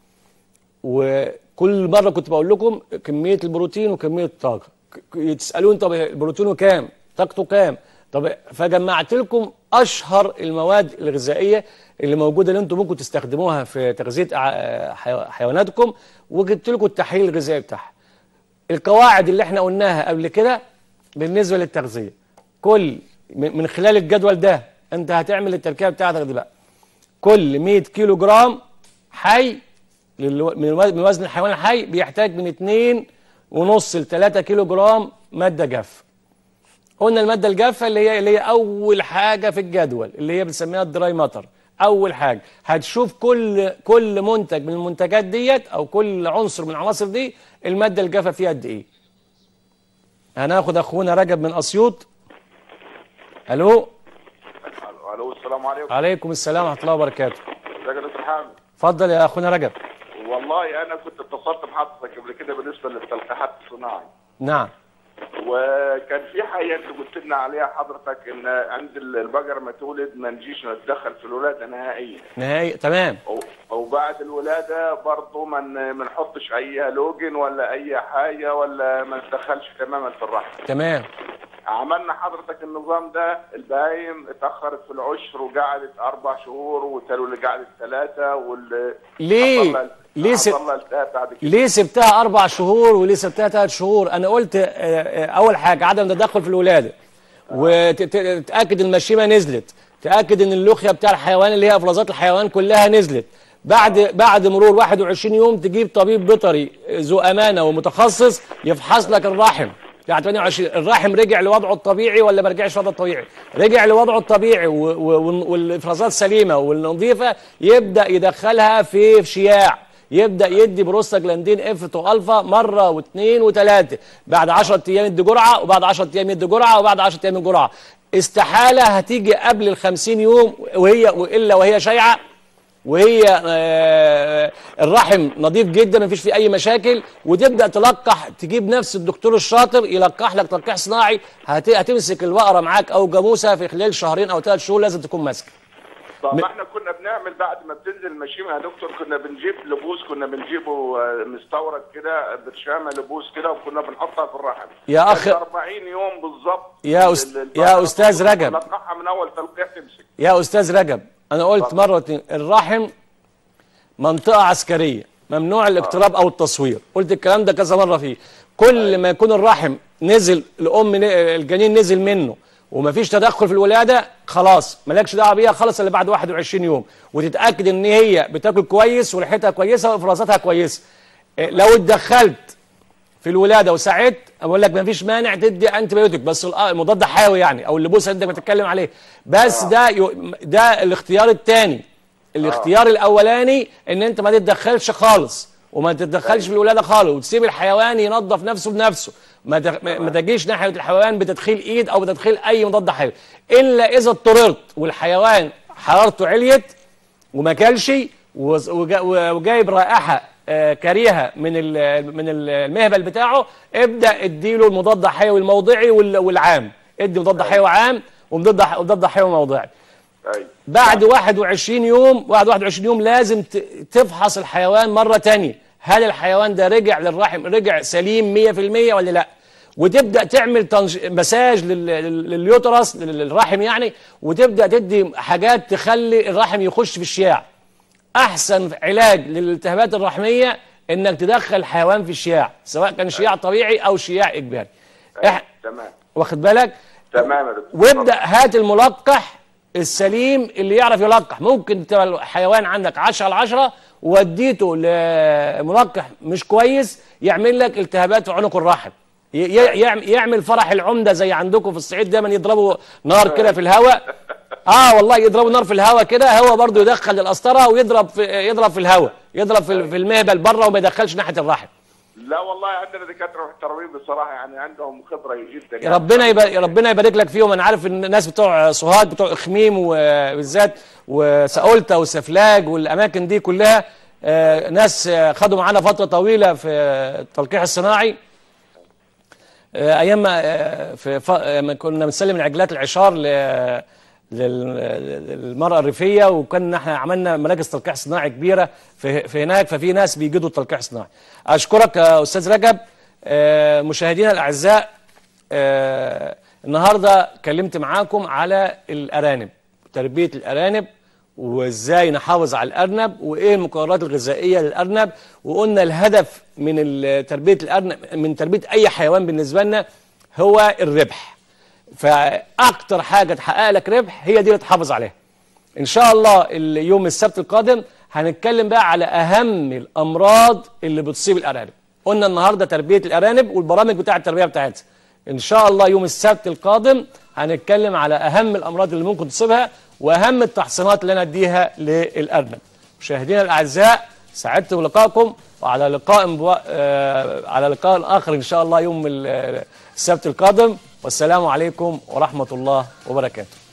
وكل مره كنت بقول لكم كميه البروتين وكميه الطاقه ك- ك- تسالوني طب البروتين كام طاقته كام طب فجمعت لكم اشهر المواد الغذائيه اللي موجوده اللي انتم ممكن تستخدموها في تغذيه ع- حيو- حيواناتكم وجبت لكم التحليل الغذائي بتاعها القواعد اللي احنا قلناها قبل كده بالنسبه للتغذيه كل من من خلال الجدول ده انت هتعمل التركيبه بتاعتك دي بقى كل 100 كيلو جرام حي للو- من وز- من وزن الحيوان الحي بيحتاج من 2 ونص ل 3 كيلو جرام ماده جافه قلنا الماده الجافه اللي هي اللي هي اول حاجه في الجدول اللي هي بنسميها الدراي ماتر اول حاجه هتشوف كل كل منتج من المنتجات ديت او كل عنصر من العناصر دي الماده الجافه فيها قد ايه هناخد اخونا رجب من اسيوط الو الو السلام عليكم عليكم السلام ورحمه الله وبركاته ازيك يا دكتور حامد اتفضل يا اخونا رجب والله انا كنت اتصلت بحضرتك قبل كده بالنسبه للتلقيحات الصناعي نعم وكان في حاجه انت قلت لنا عليها حضرتك ان عند البقر ما تولد ما نجيش نتدخل في الولاده نهائيا نهائي تمام و- وبعد الولاده برضه ما ن- ما نحطش اي لوجن ولا اي حاجه ولا ما نتدخلش تماما في الرحم تمام عملنا حضرتك النظام ده البهايم اتاخرت في العشر وقعدت اربع شهور والتالي قعدت ثلاثه وال ليه؟ حصل لها- ليه س- حصل لها التهاب بعد كده ليه سبتها اربع شهور وليه سبتها ثلاث شهور انا قلت آه، آه، اول حاجه عدم تدخل في الولاده وتتاكد ان المشيمه نزلت تاكد ان اللوخيه بتاع الحيوان اللي هي افرازات الحيوان كلها نزلت بعد بعد مرور 21 يوم تجيب طبيب بيطري ذو امانه ومتخصص يفحص لك الرحم يعني 28 الرحم رجع لوضعه الطبيعي ولا ما رجعش لوضعه الطبيعي رجع لوضعه الطبيعي و- و- والافرازات سليمه والنظيفه يبدا يدخلها في شياع يبدا يدي بروستاجلاندين اف تو الفا مره واثنين وثلاثه بعد 10 ايام يدي جرعه وبعد 10 ايام يدي جرعه وبعد 10 ايام يدي جرعه استحاله هتيجي قبل ال 50 يوم وهي والا وهي شايعه وهي آه، الرحم نظيف جدا مفيش فيه اي مشاكل وتبدا تلقح تجيب نفس الدكتور الشاطر يلقح لك تلقيح صناعي هت- هتمسك البقره معاك او جاموسه في خلال شهرين او ثلاث شهور لازم تكون ماسكه طب م- ما احنا كنا بنعمل بعد ما بتنزل المشيمه يا دكتور كنا بنجيب لبوس كنا بنجيبه آه، مستورد كده برشامه لبوس كده وكنا بنحطها في الرحم يا أخ- كانت 40 يوم بالظبط يا ال- أست- ال- يا أستاذ رجب. نلقحها من اول تلقيح تمسك يا استاذ رجب انا قلت مره واتنين، الرحم منطقه عسكريه ممنوع الاقتراب او التصوير قلت الكلام ده كذا مره فيه كل ما يكون الرحم نزل الام ن- الجنين نزل منه ومفيش تدخل في الولاده خلاص مالكش دعوه بيها خالص الا بعد 21 يوم وتتاكد ان هي بتاكل كويس وريحتها كويسه وافرازاتها كويسه إيه، لو اتدخلت في الولاده وساعدت اقول لك ما فيش مانع تدي انتي بايوتيك بس ال- آه المضاد حيوي يعني او اللبوس اللي انت بتتكلم عليه بس ده يو- ده الاختيار الثاني الاختيار الاولاني ان انت ما تتدخلش خالص وما تتدخلش في الولاده خالص وتسيب الحيوان ينظف نفسه بنفسه ما تغ- ما ما تجيش ناحيه الحيوان بتدخيل ايد او بتدخيل اي مضاد حيوي الا اذا اضطررت والحيوان حرارته عليت وما كلش وز- وجا- وجايب رائحه آه، كريهه من ال- من ال- المهبل بتاعه ابدا اديله المضاد حيوي الموضعي وال- والعام ادي مضاد حيوي عام ومضاد ح- ومضاد حيوي موضعي ايوه بعد 21 يوم بعد 21 يوم لازم ت- تفحص الحيوان مرة تانية هل الحيوان ده رجع للرحم رجع سليم 100% ولا لا وتبدا تعمل تنش... مساج لل... لل- لليوترس لل- للرحم يعني وتبدا تدي حاجات تخلي الرحم يخش في الشياع احسن علاج للالتهابات الرحميه انك تدخل الحيوان في الشياع سواء كان شياع طبيعي او شياع اجباري إح... تمام واخد بالك تمام يا دكتور وابدا هات الملقح السليم اللي يعرف يلقح ممكن تبقى الحيوان عندك 10 على 10 وديته لملقح مش كويس يعمل لك التهابات في عنق الرحم ي- ي- يعم- يعمل فرح العمده زي عندكم في الصعيد دايما يضربوا نار كده في الهواء اه والله يضربوا نار في الهواء كده هو برضه يدخل القسطره ويضرب في يضرب في الهواء يضرب في في المهبل بره وما يدخلش ناحيه الرحم لا والله عندنا دكاتره محترمين بصراحه يعني عندهم خبره جدا يعني. ربنا يبارك ربنا يبارك لك فيهم انا عارف ان الناس بتوع سوهاج بتوع اخميم وبالذات وساولتا وسفلاج والاماكن دي كلها آه، ناس آه، خدوا معانا فتره طويله في التلقيح الصناعي آه، ايام ما آه، في ف- آه، ما كنا بنسلم العجلات العشار ل لل- للمرأة الريفية وكان احنا عملنا مراكز تلقيح صناعي كبيرة في, في هناك ففي ناس بيجدوا التلقيح الصناعي. أشكرك يا أستاذ رجب آه، مشاهدينا الأعزاء آه، النهارده كلمت معاكم على الأرانب تربية الأرانب وازاي نحافظ على الارنب وايه المكونات الغذائيه للارنب وقلنا الهدف من ال- تربيه الارنب من تربيه اي حيوان بالنسبه لنا هو الربح فاكتر حاجه تحقق لك ربح هي دي اللي تحافظ عليها ان شاء الله اليوم السبت القادم هنتكلم بقى على اهم الامراض اللي بتصيب الارانب قلنا النهارده تربيه الارانب والبرامج بتاعه التربيه بتاعتها ان شاء الله يوم السبت القادم هنتكلم على اهم الامراض اللي ممكن تصيبها واهم التحصينات اللي انا اديها للارنب مشاهدينا الاعزاء سعدت بلقائكم وعلى لقاء مبو... آه على لقاء اخر ان شاء الله يوم ال- السبت القادم والسلام عليكم ورحمه الله وبركاته